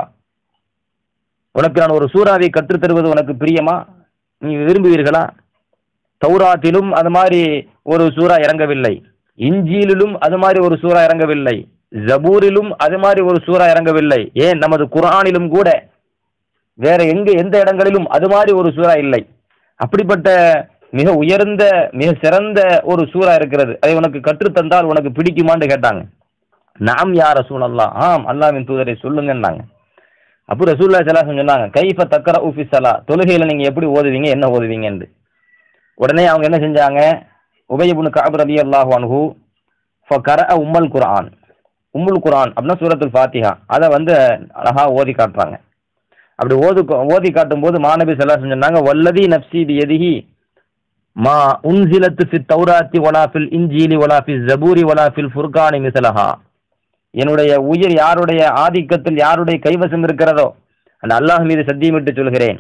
உனக்கு நான் ஒரு சூறாவை கற்றுத் தருவது உனக்கு பிரியமா நீ விரும்புவீர்களா தௌராத்திலும் அது மாதிரி ஒரு சூறா இறங்கவில்லை இஞ்சியிலும் அது மாதிரி ஒரு சூறா இறங்கவில்லை ஜபூரிலும் அது மாதிரி ஒரு சூறா இறங்கவில்லை ஏன் நமது குர்ஆனிலும் கூட வேற எங்க எந்த இடங்களிலும் அது மாதிரி ஒரு சூறா இல்லை அப்படிப்பட்ட மிக உயர்ந்த மிக சிறந்த ஒரு சூறா இருக்கிறது அதை உனக்கு கற்றுத்தந்தால் உனக்கு பிடிக்குமான்னு கேட்டாங்க நாம் யார் ரசூல் ஆம் அல்லாவின் தூதரை சொல்லுங்கன்னாங்க அப்போ ரசூல்லா சலாசம் சொன்னாங்க கைஃப தக்கர ஊஃபி சலா தொழுகையில் நீங்கள் எப்படி ஓதுவீங்க என்ன ஓதுவீங்கன்னு உடனே அவங்க என்ன செஞ்சாங்க உபயபுனு காப் ரதி அல்லாஹு அன்ஹு ஃபகர உம்மல் குர்ஆன் உம்முல் குர்ஆன் அப்படின்னா சூரத்துல் ஃபாத்திஹா அதை வந்து அழகா ஓதி காட்டுறாங்க அப்படி ஓது ஓதி காட்டும் போது மாணவி சலாசம் சொன்னாங்க வல்லதி நப்சி பியதிஹி மா உன்சிலத்து ஃபி தௌராத்தி வலா ஃபில் இன்ஜீலி வலா ஃபி ஜபூரி வலா ஃபில் ஃபுர்கானி மிசலஹா என்னுடைய உயிர் யாருடைய ஆதிக்கத்தில் யாருடைய கைவசம் இருக்கிறதோ அந்த அல்லாஹ் மீது சத்தியமிட்டு சொல்கிறேன்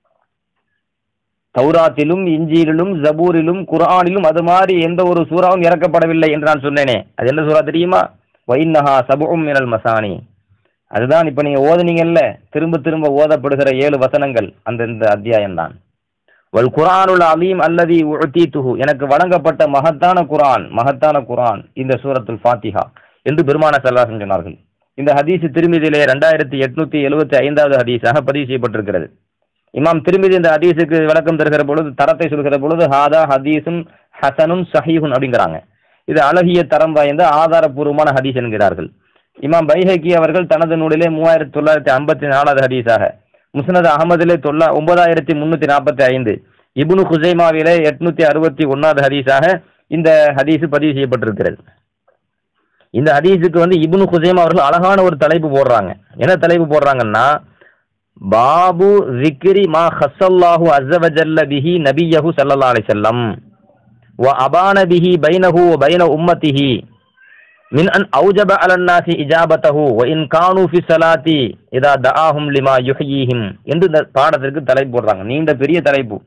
தௌராத்திலும் இஞ்சியிலும் ஜபூரிலும் குர்ஆனிலும் அது மாதிரி எந்த ஒரு சூறாவும் இறக்கப்படவில்லை என்று நான் சொன்னேனே அது என்ன சூறா தெரியுமா வைன்னஹா சபும் மினல் மசானி அதுதான் இப்போ நீங்கள் ஓதுனீங்கல்ல திரும்ப திரும்ப ஓதப்படுகிற ஏழு வசனங்கள் அந்த இந்த அத்தியாயம் தான் வல் குரானுல் அலீம் அல்லதி உத்தீத்துஹு எனக்கு வழங்கப்பட்ட மகத்தான குரான் மகத்தான குரான் இந்த சூரத்துல் ஃபாத்திஹா என்று பெருமான சல்லாசன் சொன்னார்கள் இந்த ஹதீஸ் திருமதியிலே ரெண்டாயிரத்தி எட்நூத்தி எழுபத்தி ஐந்தாவது ஹதீஸாக பதிவு செய்யப்பட்டிருக்கிறது இமாம் திருமதி இந்த ஹதீஸுக்கு விளக்கம் தருகிற பொழுது தரத்தை சொல்கிற பொழுது ஹாதா ஹதீஸும் ஹசனும் சஹீஹுன் அப்படிங்கிறாங்க இது அழகிய தரம் வாய்ந்த ஆதாரபூர்வமான ஹதீஸ் என்கிறார்கள் இமாம் பைஹக்கி அவர்கள் தனது நூலிலே மூவாயிரத்தி தொள்ளாயிரத்தி ஐம்பத்தி நாலாவது ஹதீஸாக முஸ்னத் அகமதிலே தொள்ளா ஒன்பதாயிரத்தி முன்னூத்தி நாற்பத்தி ஐந்து இப்னு குசைமாவிலே எட்நூத்தி அறுபத்தி ஒன்னாவது ஹதீஸாக இந்த ஹதீஸ் பதிவு செய்யப்பட்டிருக்கிறது இந்த ஹதீஸுக்கு வந்து இப்னு குசைமா அவர்கள் அழகான ஒரு தலைப்பு போடுறாங்க என்ன தலைப்பு போடுறாங்கன்னா பாபு ஜிக்ரி மா ஹஸ்ஸல்லாஹு அஸ்ஸவஜல்ல பிஹி நபியஹு ஸல்லல்லாஹு அலைஹி வஸல்லம் வ அபான பிஹி பைனஹு வ பைன உம்மத்திஹி மின் அன் அவுஜப அலன் நாசி இஜாபத்தஹு வ இன் கானு ஃபி ஸலாத்தி இதா தஆஹும் லிமா யுஹ்யீஹிம் என்று இந்த பாடத்திற்கு தலைப்பு போடுறாங்க நீண்ட பெரிய தலைப்பு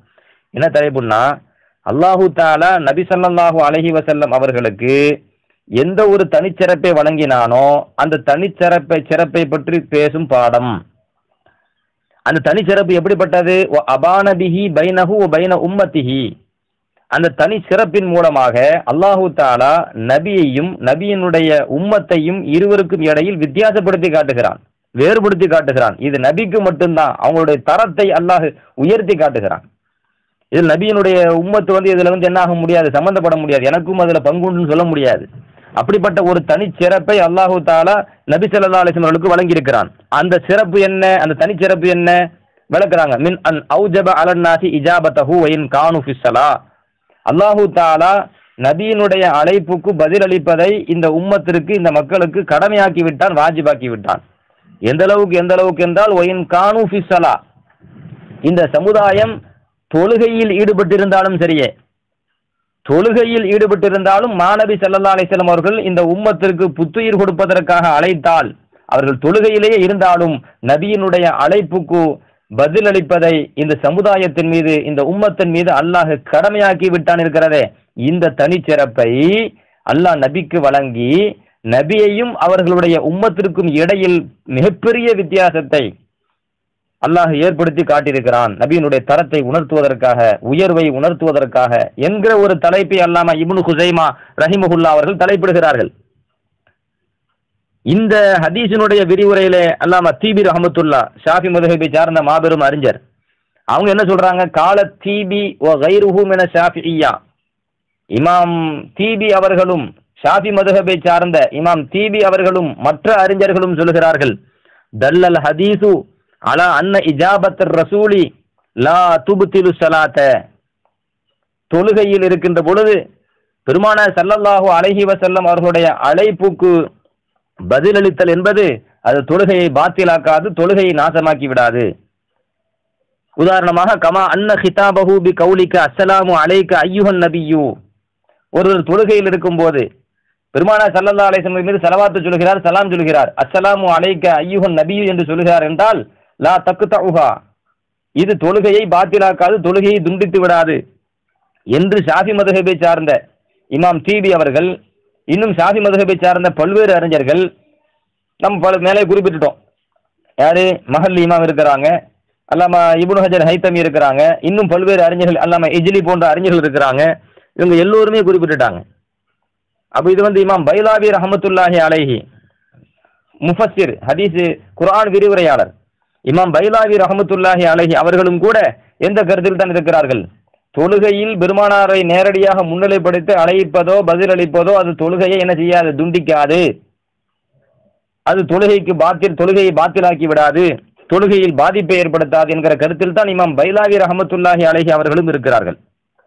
என்ன தலைப்புன்னா அல்லாஹு தாலா நபி ஸல்லல்லாஹு அலைஹி வஸல்லம் அவர்களுக்கு எந்த ஒரு தனிச்சிறப்பை வழங்கினானோ அந்த தனிச்சிறப்பை சிறப்பை பற்றி பேசும் பாடம் அந்த தனிச்சிறப்பு எப்படிப்பட்டது வ அபானபிஹி பைனஹு வ பைன உம்மத்திஹி அந்த தனி சிறப்பின் மூலமாக அல்லாஹு தாலா நபியையும் நபியினுடைய உம்மத்தையும் இருவருக்கும் இடையில் வித்தியாசப்படுத்தி காட்டுகிறான் வேறுபடுத்தி காட்டுகிறான் இது நபிக்கு மட்டும்தான் அவங்களுடைய தரத்தை அல்லாஹ் உயர்த்தி காட்டுகிறான் இதில் நபியினுடைய உம்மத்து வந்து இதில் வந்து என்ன ஆக முடியாது சம்மந்தப்பட முடியாது எனக்கும் அதில் பங்குண்டுன்னு சொல்ல முடியாது அப்படிப்பட்ட ஒரு தனிச்சிறப்பை அல்லாஹு தாலா நபி ஸல்லல்லாஹு அலைஹி வஸல்லம் அவர்களுக்கு வழங்கியிருக்கிறான் அந்த சிறப்பு என்ன அந்த தனிச்சிறப்பு என்ன விளக்குறாங்க மின் அன் அவுஜப அலன்னாசி இஜாபத்தஹு வயின் கானு ஃபிஸ்ஸலா அல்லாஹு தாலா நபியினுடைய அழைப்புக்கு பதிலளிப்பதை இந்த உம்மத்திற்கு இந்த மக்களுக்கு கடமையாக்கி விட்டான் வாஜிபாக்கி விட்டான் எந்த அளவுக்கு எந்த அளவுக்கு என்றால் ஒயின் கானு ஃபிஸ்ஸலா இந்த சமுதாயம் தொழுகையில் ஈடுபட்டிருந்தாலும் சரியே தொழுகையில் ஈடுபட்டிருந்தாலும் மாணவி ஸல்லல்லாஹு அலைஹி வஸல்லம் அவர்கள் இந்த உம்மத்திற்கு புத்துயிர் கொடுப்பதற்காக அழைத்தால் அவர்கள் தொழுகையிலேயே இருந்தாலும் நபியினுடைய அழைப்புக்கு பதிலளிப்பதை இந்த சமுதாயத்தின் மீது இந்த உம்மத்தின் மீது அல்லாஹ் கடமையாக்கி விட்டான் இருக்கிறதே இந்த தனிச்சிறப்பை அல்லாஹ் நபிக்கு வழங்கி நபியையும் அவர்களுடைய உம்மத்திற்கும் இடையில் மிகப்பெரிய வித்தியாசத்தை அல்லாஹ் ஏற்படுத்தி காட்டியிருக்கிறான் நபியினுடைய தரத்தை உணர்த்துவதற்காக உயர்வை உணர்த்துவதற்காக என்கிற ஒரு தலைப்பை அல்லாம இப்னு குசைமா ரஹிமஹுல்லா அவர்கள் தலைப்பிடுகிறார்கள் இந்த ஹதீஸினுடைய விரிவுரையிலே அல்லாம தீபி ரஹமத்துல்லா ஷாஃபி மதுஹபை சார்ந்த மாபெரும் அறிஞர் அவங்க என்ன சொல்றாங்க கால தீபி ஓ கைருஹு என ஷாஃபியா இமாம் தீபி அவர்களும் ஷாஃபி மதுஹபை சார்ந்த இமாம் தீபி அவர்களும் மற்ற அறிஞர்களும் சொல்கிறார்கள் தல்லல் ஹதீசு அலா அன்ன இஜாபத் ரசூலி லா துபுத்திலு சலாத்த தொழுகையில் இருக்கின்ற பொழுது பெருமானார் ஸல்லல்லாஹு அலைஹி வஸல்லம் அவர்களுடைய அழைப்புக்கு பதிலளித்தல் என்பது அது தொழுகையை பாத்திலாக்காது தொழுகையை நாசமாக்கி விடாது உதாரணமாக கமா அன்ன ஹிதாபஹு பி கௌலிக்க அஸ்ஸலாமு அலைக்க ஐயுஹன் நபியு ஒருவர் தொழுகையில் இருக்கும்போது பெருமானார் ஸல்லல்லாஹு அலைஹி வஸல்லம் மீது ஸலவாத்து சொல்கிறார் சலாம் சொல்கிறார் அஸ்ஸலாமு அலைக்க ஐயுஹன் நபியு என்று சொல்கிறார் என்றால் லா தக்குதஉஹா இது தொழுகையை பாத்திலாக்காது தொழுகையை துண்டித்து விடாது என்று ஷாஃபி மதுஹபை சார்ந்த இமாம் தீபி அவர்கள் இன்னும் ஷாஃபி மதுஹபை சார்ந்த பல்வேறு அறிஞர்கள் நம்ம பல மேலே குறிப்பிட்டுட்டோம் யாரு மஹல் இமாம் இருக்கிறாங்க அல்லாம இப்னு ஹஜர் ஹைத்தமி இருக்கிறாங்க இன்னும் பல்வேறு அறிஞர்கள் அல்லாம இஜ்லி போன்ற அறிஞர்கள் இருக்கிறாங்க இவங்க எல்லோருமே குறிப்பிட்டுட்டாங்க அப்போ இது வந்து இமாம் பைலாவி ரஹமத்துல்லாஹி அலைஹி முஃபஸ்ஸிர் ஹதீஸ் குர்ஆன் விரிவுரையாளர் இமாம் பைலாவி ரஹமத்துல்லாஹி அலைஹி அவர்களும் கூட எந்த கருத்தில் தான் இருக்கிறார்கள் தொழுகையில் பெருமானாரை நேரடியாக முன்னிலைப்படுத்தி அழைப்பதோ பதிலளிப்பதோ அது தொழுகையை என்ன செய்யாது துண்டிக்காது அது தொழுகைக்கு பாத்தில் தொழுகையை பாத்திலாக்கி விடாது தொழுகையில் பாதிப்பை ஏற்படுத்தாது என்கிற கருத்தில் தான் இமாம் பைலாவி ரஹமத்துல்லாஹி அலைஹி அவர்களும் இருக்கிறார்கள்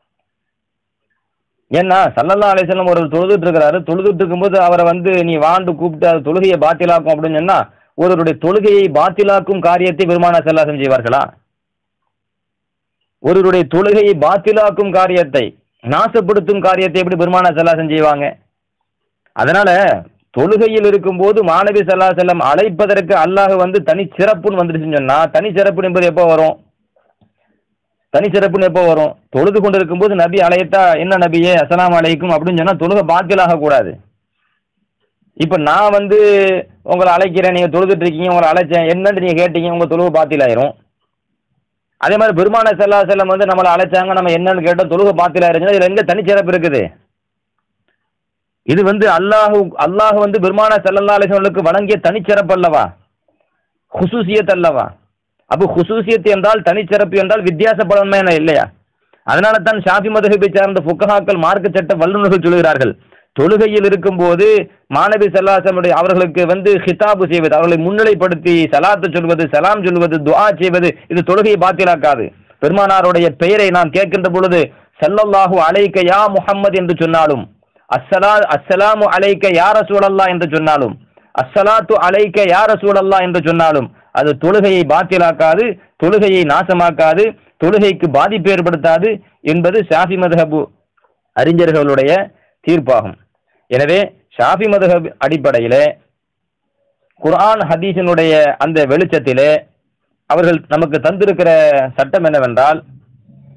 ஏன்னா சல்லல்லா அலிசல்லம் ஒரு தொழுதுட்டு இருக்கிறாரு தொழுதுட்டு இருக்கும்போது அவரை வந்து நீ வாண்டு கூப்பிட்டு அது தொழுகையை பாத்திலாக்கும் அப்படின்னு சொன்னா ஒருவருடைய தொழுகையை பாத்திலாக்கும் காரியத்தை பெருமானா செல்லாசம் செய்வார்களா ஒருவருடைய தொழுகையை பாத்திலாக்கும் காரியத்தை நாசப்படுத்தும் காரியத்தை எப்படி பெருமானா செல்லாசம் செய்வாங்க அதனால தொழுகையில் இருக்கும்போது மாணவி சல்லா செல்லம் அழைப்பதற்கு அல்லாஹ் வந்து தனி சிறப்புன்னு வந்துருச்சுன்னு சொன்னா தனி சிறப்பு என்பது எப்போ வரும் தனி சிறப்புன்னு எப்போ வரும் தொழுது கொண்டு இருக்கும்போது நபி அழைத்தா என்ன நபியே அஸ்ஸலாமு அலைக்கும் அப்படின்னு சொன்னா தொழுகை பாத்திலாக கூடாது இப்போ நான் வந்து உங்களை அழைக்கிறேன் நீங்கள் தொழுதுட்டு இருக்கீங்க உங்களை அழைச்சேன் என்னன்னு நீங்கள் கேட்டீங்க உங்கள் தொழுகை பாத்திலாயிரும் அதே மாதிரி பெருமான செல்லா செல்லம் வந்து நம்மளை அழைச்சாங்க நம்ம என்னன்னு கேட்டோம் தொழுகை பாத்திலாயிருச்சுன்னா இதில் எங்கே தனிச்சிறப்பு இருக்குது இது வந்து அல்லாஹு அல்லாஹ் வந்து பெருமான செல்லல்லா அலிசங்களுக்கு வழங்கிய தனிச்சிறப்பு அல்லவா ஹுசூசியத் அல்லவா அப்போ ஹுசூசியத் என்றால் தனிச்சிறப்பு என்றால் வித்தியாசப்படணுமே என்ன இல்லையா அதனால தான் ஷாஃபி மதுஹபை சார்ந்த ஃபுக்கஹாக்கள் மார்க்க சட்ட வல்லுநர்கள் சொல்கிறார்கள் தொழுகையில் இருக்கும்போது மாணவி சல்லாசமுடைய அவர்களுக்கு வந்து ஹிதாபு செய்வது அவர்களை முன்னிலைப்படுத்தி சலாத்து சொல்வது சலாம் சொல்வது துஆ செய்வது இது தொழுகையை பாத்திலாக்காது பெருமானாருடைய பெயரை நாம் கேட்கின்ற பொழுது சல்லல்லாஹு அலைக்க யா முஹம்மது என்று சொன்னாலும் அஸ்ஸலா அஸ்ஸலாமு அலைக்க யா ரசூலல்லா என்று சொன்னாலும் அஸ்ஸலாத்து அலைக்க யா ரசூலல்லா என்று சொன்னாலும் அது தொழுகையை பாத்திலாக்காது தொழுகையை நாசமாக்காது தொழுகைக்கு பாதிப்பு ஏற்படுத்தாது என்பது ஷாஃபி மதுஹபு அறிஞர்களுடைய தீர்ப்பாகும் எனவே ஷாஃபி மதுஹப் அடிப்படையிலே குர்ஆன் ஹதீஸினுடைய அந்த வெளிச்சத்திலே அவர்கள் நமக்கு தந்திருக்கிற சட்டம் என்னவென்றால்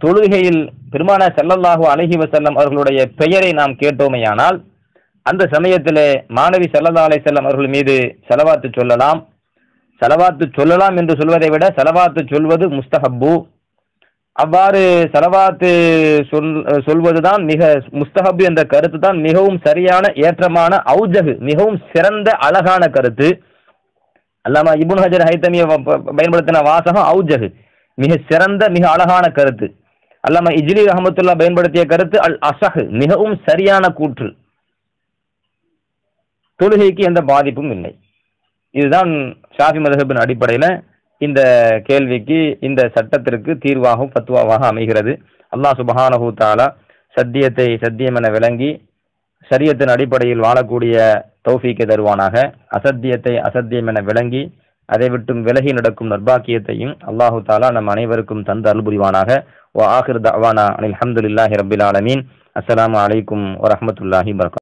தொழுகையில் பெருமான ஸல்லல்லாஹு அலைஹி வஸல்லம் அவர்களுடைய பெயரை நாம் கேட்டோமேயானால் அந்த சமயத்திலே மாணவி ஸல்லல்லாஹு அலைஹி வஸல்லம் அவர்கள் மீது செலவாத்து சொல்லலாம் செலவாத்து சொல்லலாம் என்று சொல்வதை விட செலவாத்து சொல்வது முஸ்தஹப்பு அவ்வாறு செலவாத்து சொல் சொல்வதுதான் மிக முஸ்தஹப் என்ற கருத்து தான் மிகவும் சரியான ஏற்றமான ஔஜகு மிகவும் சிறந்த அழகான கருத்து அல்லாமா இப்னு ஹஜர் ஹைத்தமிய பயன்படுத்தின வாசகம் ஔஜகு மிக சிறந்த மிக அழகான கருத்து அல்லாமா இஜ்லி ரஹமத்துல்லா பயன்படுத்திய கருத்து அல் அசஹ் மிகவும் சரியான கூற்று தொழுகைக்கு எந்த பாதிப்பும் இல்லை இதுதான் ஷாஃபி மதஹபின் அடிப்படையில் இந்த கேள்விக்கு இந்த சட்டத்திற்கு தீர்வாகவும் ஃபத்வாவாக அமைகிறது அல்லாஹ் சுபஹானஹு தாலா சத்தியத்தை சத்தியம் என விளங்கி சரியத்தின் அடிப்படையில் வாழக்கூடிய தௌஃபீக்கை தருவானாக அசத்தியத்தை அசத்தியம் என விளங்கி அதை விட்டும் விலகி நடக்கும் நர்பாக்கியத்தையும் அல்லாஹு தாலா நம் அனைவருக்கும் தந்து அருள்புரிவானாக வ ஆஹிர் தவானா அனில் அஹமதுல்லாஹி ரபில் ஆலமீன் அஸ்ஸலாமு அலைக்கும் வரஹமத்துல்லாஹி வபரகாத்துஹு